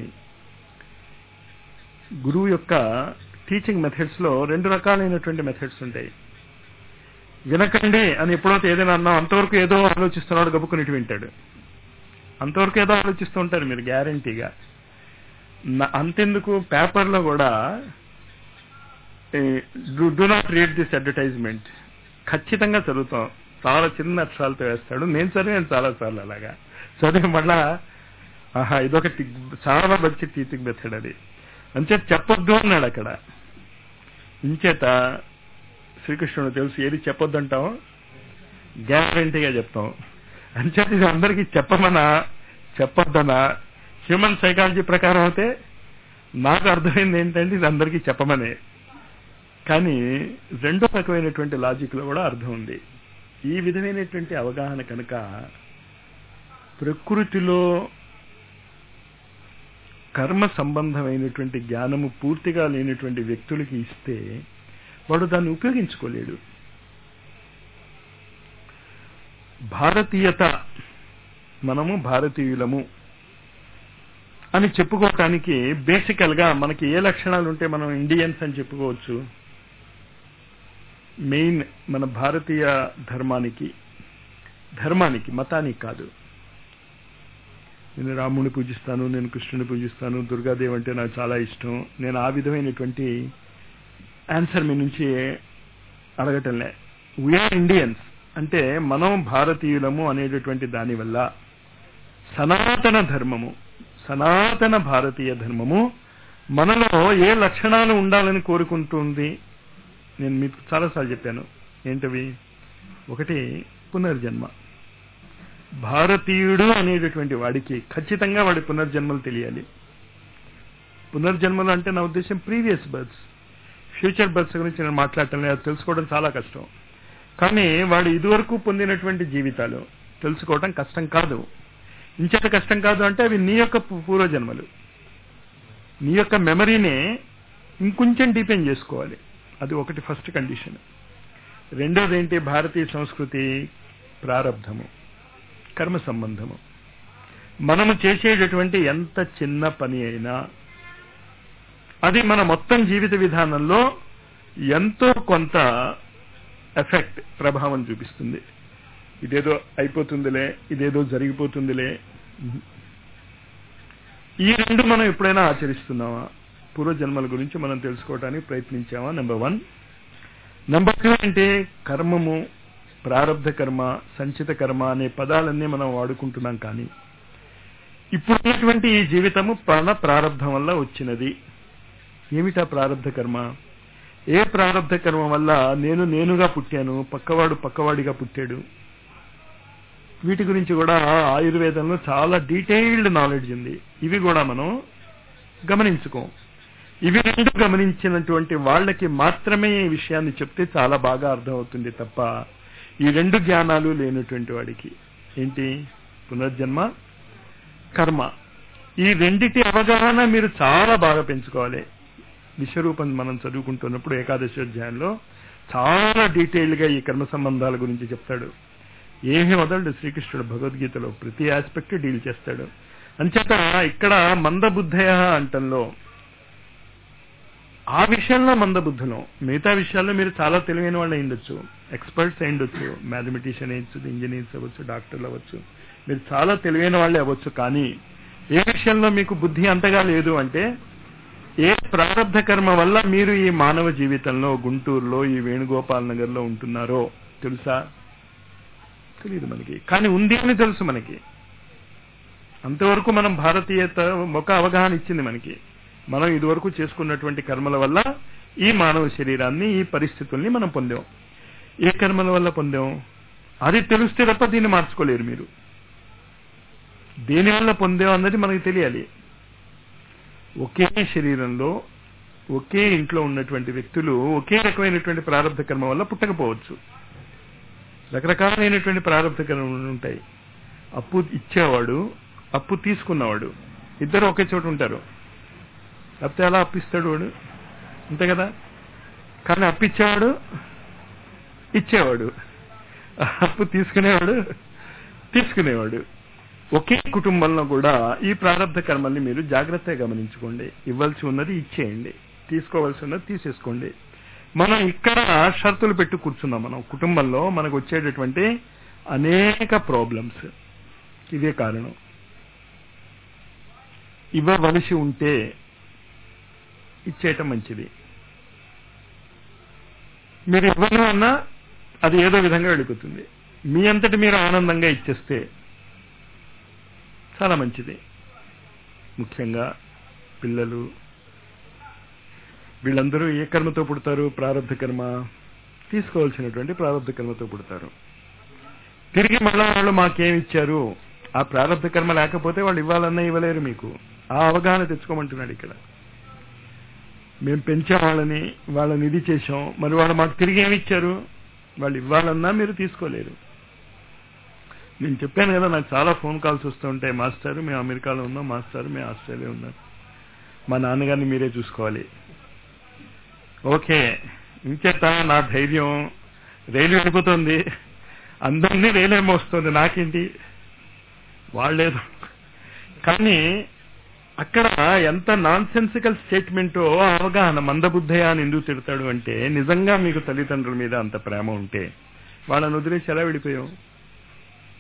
S1: గురువు యొక్క టీచింగ్ మెథడ్స్ లో రెండు రకాలైనటువంటి మెథడ్స్ ఉంటాయి వినకండి అని ఎప్పుడైతే ఏదైనా అన్నా అంతవరకు ఏదో ఆలోచిస్తున్నాడు గబుకుని వింటాడు అంతవరకు ఏదో ఆలోచిస్తూ ఉంటారు మీరు గ్యారంటీగా అంతెందుకు పేపర్లో కూడా do not read this advertisement ఖచ్చితంగా చదువుతాం చాలా చిన్న అక్షరాలతో వేస్తాడు నేను చదివాను చాలా సార్లు అలాగా చదివి మళ్ళా ఆహా ఇదొక చాలా మంచి టీచింగ్ మెథడ్ అది అంచేత చెప్పొద్దు అన్నాడు అక్కడ ఇంచేత శ్రీకృష్ణుడు తెలుసు ఏది చెప్పొద్దు అంటాం గ్యారంటీగా చెప్తాం అంచేత ఇది అందరికీ చెప్పమనా చెప్పొద్దనా హ్యూమన్ సైకాలజీ ప్రకారం అయితే నాకు అర్థమైంది ఏంటంటే ఇది అందరికీ చెప్పమనే కానీ రెండో రకమైనటువంటి లాజిక్ లో కూడా అర్థం ఉంది ఈ విధమైనటువంటి అవగాహన కనుక ప్రకృతిలో కర్మ సంబంధమైనటువంటి జ్ఞానము పూర్తిగా లేనటువంటి వ్యక్తులకి ఇస్తే వాడు దాన్ని ఉపయోగించుకోలేడు భారతీయత మనము భారతీయులము అని చెప్పుకోవటానికి బేసికల్ గా మనకి ఏ లక్షణాలు ఉంటే మనం ఇండియన్స్ అని చెప్పుకోవచ్చు మెయిన్ మన భారతీయ ధర్మానికి ధర్మానికి మతానికి కాదు నేను రాముడిని పూజిస్తాను నేను కృష్ణుని పూజిస్తాను దుర్గాదేవి అంటే నాకు చాలా ఇష్టం నేను ఆ విధమైనటువంటి ఆన్సర్ మీ నుంచి అడగటంలే వీఆర్ ఇండియన్స్ అంటే మనం భారతీయులము అనేటటువంటి దానివల్ల సనాతన ధర్మము సనాతన భారతీయ ధర్మము మనలో ఏ లక్షణాలు ఉండాలని కోరుకుంటుంది నేను మీకు చాలాసార్లు చెప్పాను ఏంటవి ఒకటి పునర్జన్మ భారతీయుడు అనేటటువంటి వాడికి ఖచ్చితంగా వాడి పునర్జన్మలు తెలియాలి పునర్జన్మలు అంటే నా ఉద్దేశం ప్రీవియస్ బర్త్స్ ఫ్యూచర్ బర్త్స్ గురించి నేను మాట్లాడటం లేదు అది తెలుసుకోవడం చాలా కష్టం కానీ వాడు ఇదివరకు పొందినటువంటి జీవితాలు తెలుసుకోవడం కష్టం కాదు ఇంచేత కష్టం కాదు అంటే అవి నీ యొక్క పూర్వజన్మలు నీ యొక్క మెమరీనే ఇంకొంచెం డీపెన్ చేసుకోవాలి అది ఒకటి ఫస్ట్ కండిషన్ రెండోది ఏంటి భారతీయ సంస్కృతి ప్రారంధము కర్మ సంబంధము మనము చేసేటటువంటి ఎంత చిన్న పని అయినా అది మన మొత్తం జీవిత విధానంలో ఎంతో కొంత ఎఫెక్ట్ ప్రభావం చూపిస్తుంది ఇదేదో అయిపోతుందిలే ఇదేదో జరిగిపోతుందిలే ఈ రెండు మనం ఎప్పుడైనా ఆచరిస్తున్నామా పూర్వజన్మల గురించి మనం తెలుసుకోవడానికి ప్రయత్నించామా నెంబర్ వన్ నెంబర్ టూ అంటే కర్మము ప్రారంధ కర్మ సంచిత కర్మ అనే పదాలన్నీ మనం వాడుకుంటున్నాం కానీ ఇప్పుడున్నటువంటి ఈ జీవితము ప్రాణ ప్రారంధం వల్ల వచ్చినది ఏమిటా ప్రారంధ కర్మ ఏ ప్రారంధ కర్మ వల్ల నేను నేనుగా పుట్టాను పక్కవాడు పక్కవాడిగా పుట్టాడు వీటి గురించి కూడా ఆయుర్వేదంలో చాలా డీటెయిల్డ్ నాలెడ్జ్ ఉంది ఇవి కూడా మనం గమనించుకోం ఇవి రెండు గమనించినటువంటి వాళ్ళకి మాత్రమే ఈ విషయాన్ని చెప్తే చాలా బాగా అర్థమవుతుంది తప్ప ఈ రెండు జ్ఞానాలు లేనటువంటి వాడికి ఏంటి పునర్జన్మ కర్మ ఈ రెండిటి అవగాహన మీరు చాలా బాగా పెంచుకోవాలి విశ్వరూపం మనం చదువుకుంటున్నప్పుడు ఏకాదశి అధ్యాయంలో చాలా డీటెయిల్ గా ఈ కర్మ సంబంధాల గురించి చెప్తాడు ఏమీ వదలడు శ్రీకృష్ణుడు భగవద్గీతలో ప్రతి ఆస్పెక్ట్ డీల్ చేస్తాడు అంచేత ఇక్కడ మందబుద్ధయ అంటంలో ఆ విషయంలో మందబుద్ధులం మిగతా విషయాల్లో మీరు చాలా తెలివైన వాళ్ళు అయిండొచ్చు ఎక్స్పర్ట్స్ అయిండొచ్చు మ్యాథమెటిషియన్ అయ్యొచ్చు ఇంజనీర్స్ అవ్వచ్చు డాక్టర్లు అవ్వచ్చు మీరు చాలా తెలివైన వాళ్ళే అవ్వచ్చు కానీ ఏ విషయంలో మీకు బుద్ధి అంతగా లేదు అంటే ఏ ప్రారంధ కర్మ వల్ల మీరు ఈ మానవ జీవితంలో గుంటూరులో ఈ వేణుగోపాల్ నగర్ లో ఉంటున్నారో తెలుసా తెలియదు మనకి కానీ ఉంది అని తెలుసు మనకి అంతవరకు మనం భారతీయత ఒక అవగాహన ఇచ్చింది మనకి మనం ఇదివరకు చేసుకున్నటువంటి కర్మల వల్ల ఈ మానవ శరీరాన్ని ఈ పరిస్థితుల్ని మనం పొందాం ఏ కర్మల వల్ల పొందాం అది తెలిస్తే తప్ప దీన్ని మార్చుకోలేరు మీరు దేని వల్ల పొందాం అన్నది మనకి తెలియాలి ఒకే శరీరంలో ఒకే ఇంట్లో ఉన్నటువంటి వ్యక్తులు ఒకే రకమైనటువంటి ప్రారంభ కర్మ వల్ల పుట్టకపోవచ్చు రకరకాలైనటువంటి ప్రారంభ కర్మలు ఉంటాయి అప్పు ఇచ్చేవాడు అప్పు తీసుకున్నవాడు ఇద్దరు ఒకే చోట ఉంటారు లేకపోతే ఎలా అప్పిస్తాడు వాడు అంతే కదా కానీ అప్పిచ్చేవాడు ఇచ్చేవాడు అప్పు తీసుకునేవాడు తీసుకునేవాడు ఒకే కుటుంబంలో కూడా ఈ ప్రారంభ కర్మల్ని మీరు జాగ్రత్తగా గమనించుకోండి ఇవ్వాల్సి ఉన్నది ఇచ్చేయండి తీసుకోవాల్సి ఉన్నది తీసేసుకోండి మనం ఇక్కడ షరతులు పెట్టు కూర్చున్నాం మనం కుటుంబంలో మనకు వచ్చేటటువంటి అనేక ప్రాబ్లమ్స్ ఇదే కారణం ఇవ్వవలసి ఉంటే ఇచ్చేయటం మంచిది మీరు ఇవ్వను అన్నా అది ఏదో విధంగా వెళ్ళిపోతుంది మీ అంతటి మీరు ఆనందంగా ఇచ్చేస్తే చాలా మంచిది ముఖ్యంగా పిల్లలు వీళ్ళందరూ ఏ కర్మతో పుడతారు ప్రారంభ కర్మ తీసుకోవాల్సినటువంటి ప్రారంభ కర్మతో పుడతారు తిరిగి మళ్ళా వాళ్ళు మాకేం ఇచ్చారు ఆ ప్రారంభ కర్మ లేకపోతే వాళ్ళు ఇవ్వాలన్నా ఇవ్వలేరు మీకు ఆ అవగాహన తెచ్చుకోమంటున్నాడు ఇక్కడ మేము పెంచాం వాళ్ళని వాళ్ళని ఇది చేశాం మరి వాళ్ళు మాకు తిరిగి ఏమి ఇచ్చారు వాళ్ళు ఇవ్వాలన్నా మీరు తీసుకోలేరు నేను చెప్పాను కదా నాకు చాలా ఫోన్ కాల్స్ వస్తూ ఉంటాయి మాస్టర్ మేము అమెరికాలో ఉన్నాం మాస్టర్ మేము ఆస్ట్రేలియా ఉన్నాం మా నాన్నగారిని మీరే చూసుకోవాలి ఓకే ఇంకేత నా ధైర్యం రైలు వెళ్ళిపోతుంది అందరినీ రైలు ఏమో వస్తుంది నాకేంటి వాళ్ళేదో కానీ అక్కడ ఎంత నాన్ సెన్సికల్ స్టేట్మెంటో అవగాహన మందబుద్ధయ అని ఎందుకు తిడతాడు అంటే నిజంగా మీకు తల్లిదండ్రుల మీద అంత ప్రేమ ఉంటే వాళ్ళని వదిలేసి ఎలా వెళ్ళిపోయావు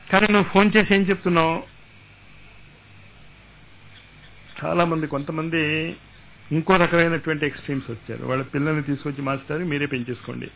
S1: కానీ నువ్వు ఫోన్ చేసి ఏం చెప్తున్నావు చాలా మంది కొంతమంది ఇంకో రకమైనటువంటి ఎక్స్ట్రీమ్స్ వచ్చారు వాళ్ళ పిల్లల్ని తీసుకొచ్చి మాస్టర్ మీరే పెంచేసుకోండి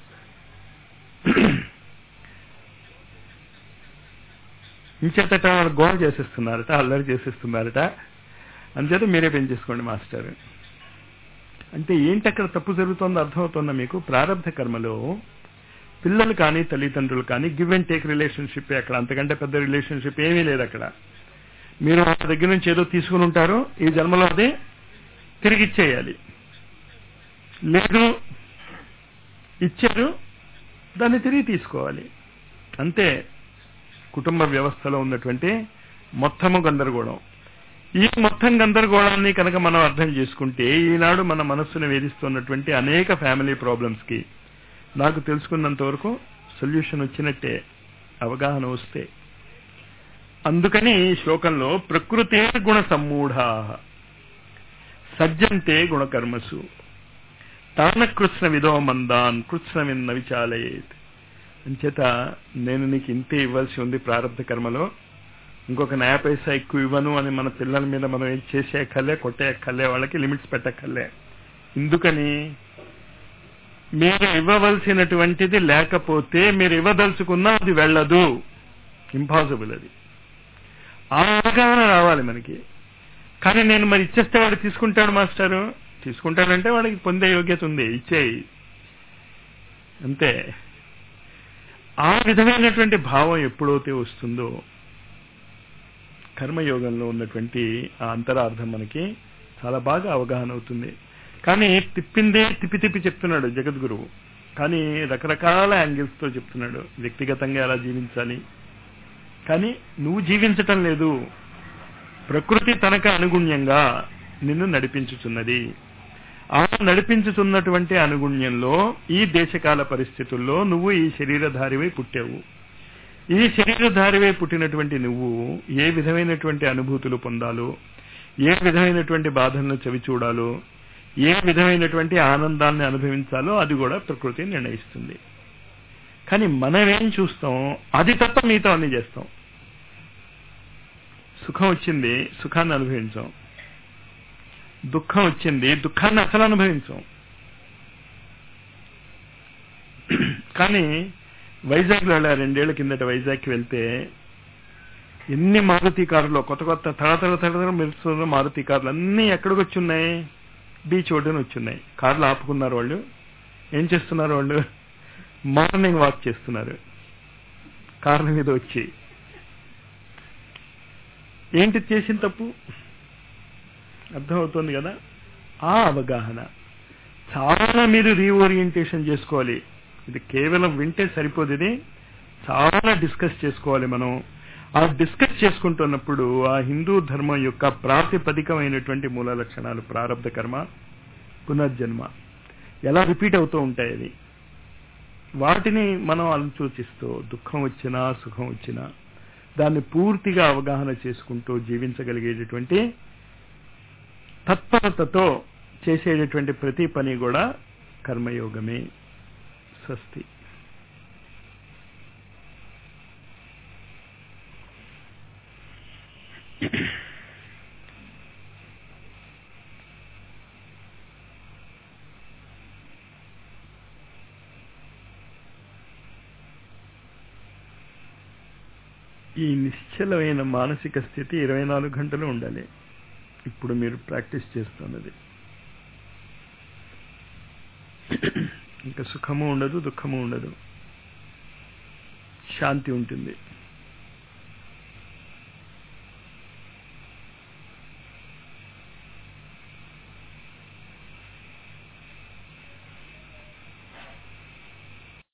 S1: ఇంచేతట వాళ్ళు గోడ చేసేస్తున్నారట అల్లరి చేసేస్తున్నారట అంచేత మీరే పెంచేసుకోండి మాస్టర్ అంటే ఏంటి అక్కడ తప్పు జరుగుతుందో అర్థమవుతుందా మీకు ప్రారంభ కర్మలో పిల్లలు కానీ తల్లిదండ్రులు కానీ గివ్ అండ్ టేక్ రిలేషన్షిప్ అక్కడ అంతకంటే పెద్ద రిలేషన్షిప్ ఏమీ లేదు అక్కడ మీరు వాళ్ళ దగ్గర నుంచి ఏదో తీసుకుని ఉంటారు ఈ జన్మలో అదే తిరిగి ఇచ్చేయాలి లేదు ఇచ్చారు దాన్ని తిరిగి తీసుకోవాలి అంతే కుటుంబ వ్యవస్థలో ఉన్నటువంటి మొత్తము గందరగోళం ఈ మొత్తం గందరగోళాన్ని కనుక మనం అర్థం చేసుకుంటే ఈనాడు మన మనస్సును వేధిస్తున్నటువంటి అనేక ఫ్యామిలీ ప్రాబ్లమ్స్ కి నాకు తెలుసుకున్నంత వరకు సొల్యూషన్ వచ్చినట్టే అవగాహన వస్తే అందుకని ఈ శ్లోకంలో ప్రకృతే గుణ సమ్మూఢ సజ్జంతే గుణకర్మసు తాన కృష్ణ విదో మందాన్ కృష్ణ విన్న విచాలయేత్ అంచేత నేను నీకు ఇంతే ఇవ్వాల్సి ఉంది ప్రారంభ కర్మలో ఇంకొక నయా పైసా ఎక్కువ ఇవ్వను అని మన పిల్లల మీద మనం ఏం చేసే కల్లే కొట్టే కల్లే వాళ్ళకి లిమిట్స్ పెట్టక్కర్లే ఎందుకని మీరు ఇవ్వవలసినటువంటిది లేకపోతే మీరు ఇవ్వదలుచుకున్నా అది వెళ్ళదు ఇంపాసిబుల్ అది ఆ అవగాహన రావాలి మనకి కానీ నేను మరి ఇచ్చేస్తే వాడు తీసుకుంటాడు మాస్టారు తీసుకుంటాడంటే వాడికి పొందే యోగ్యత ఉంది ఇచ్చేయి అంతే ఆ విధమైనటువంటి భావం ఎప్పుడైతే వస్తుందో కర్మయోగంలో ఉన్నటువంటి ఆ అంతరార్థం మనకి చాలా బాగా అవగాహన అవుతుంది కానీ తిప్పిందే తిప్పి తిప్పి చెప్తున్నాడు జగద్గురువు కానీ రకరకాల యాంగిల్స్ తో చెప్తున్నాడు వ్యక్తిగతంగా ఎలా జీవించాలి కానీ నువ్వు జీవించటం లేదు ప్రకృతి తనకు అనుగుణ్యంగా నిన్ను నడిపించుచున్నది ఆ నడిపించుతున్నటువంటి అనుగుణ్యంలో ఈ దేశకాల పరిస్థితుల్లో నువ్వు ఈ శరీరధారివై పుట్టావు ఈ శరీరధారివై పుట్టినటువంటి నువ్వు ఏ విధమైనటువంటి అనుభూతులు పొందాలో ఏ విధమైనటువంటి బాధలను చవి చూడాలో ఏ విధమైనటువంటి ఆనందాన్ని అనుభవించాలో అది కూడా ప్రకృతి నిర్ణయిస్తుంది కానీ మనమేం చూస్తాం అది తప్ప మిగతా అన్ని చేస్తాం సుఖం వచ్చింది సుఖాన్ని అనుభవించాం దుఃఖం వచ్చింది దుఃఖాన్ని అసలు అనుభవించాం కానీ వైజాగ్లో వెళ్ళా రెండేళ్ల కిందట వైజాగ్కి వెళ్తే ఎన్ని మారుతి కార్లు కొత్త కొత్త తడతడ తడతడ మెరుస్తున్న మారుతి కార్లు అన్నీ ఎక్కడికి వచ్చి ఉన్నాయి బీచ్ ఒడ్డున వచ్చున్నాయి కార్లు ఆపుకున్నారు వాళ్ళు ఏం చేస్తున్నారు వాళ్ళు మార్నింగ్ వాక్ చేస్తున్నారు కార్ల మీద వచ్చి ఏంటి చేసిన తప్పు అర్థమవుతుంది కదా ఆ అవగాహన చాలా మీరు రీఓరియంటేషన్ చేసుకోవాలి ఇది కేవలం వింటే సరిపోదు ఇది చాలా డిస్కస్ చేసుకోవాలి మనం ఆ డిస్కస్ చేసుకుంటున్నప్పుడు ఆ హిందూ ధర్మం యొక్క ప్రాతిపదికమైనటువంటి మూల లక్షణాలు ప్రారంభ కర్మ పునర్జన్మ ఎలా రిపీట్ అవుతూ ఉంటాయి అది వాటిని మనం అనుసూచిస్తూ దుఃఖం వచ్చినా సుఖం వచ్చినా దాన్ని పూర్తిగా అవగాహన చేసుకుంటూ జీవించగలిగేటటువంటి తత్పరతతో చేసేటటువంటి ప్రతి పని కూడా కర్మయోగమే స్వస్తి ఈ నిశ్చలమైన మానసిక స్థితి ఇరవై నాలుగు గంటలు ఉండాలి ఇప్పుడు మీరు ప్రాక్టీస్ చేస్తున్నది ఇంకా సుఖము ఉండదు దుఃఖము ఉండదు శాంతి ఉంటుంది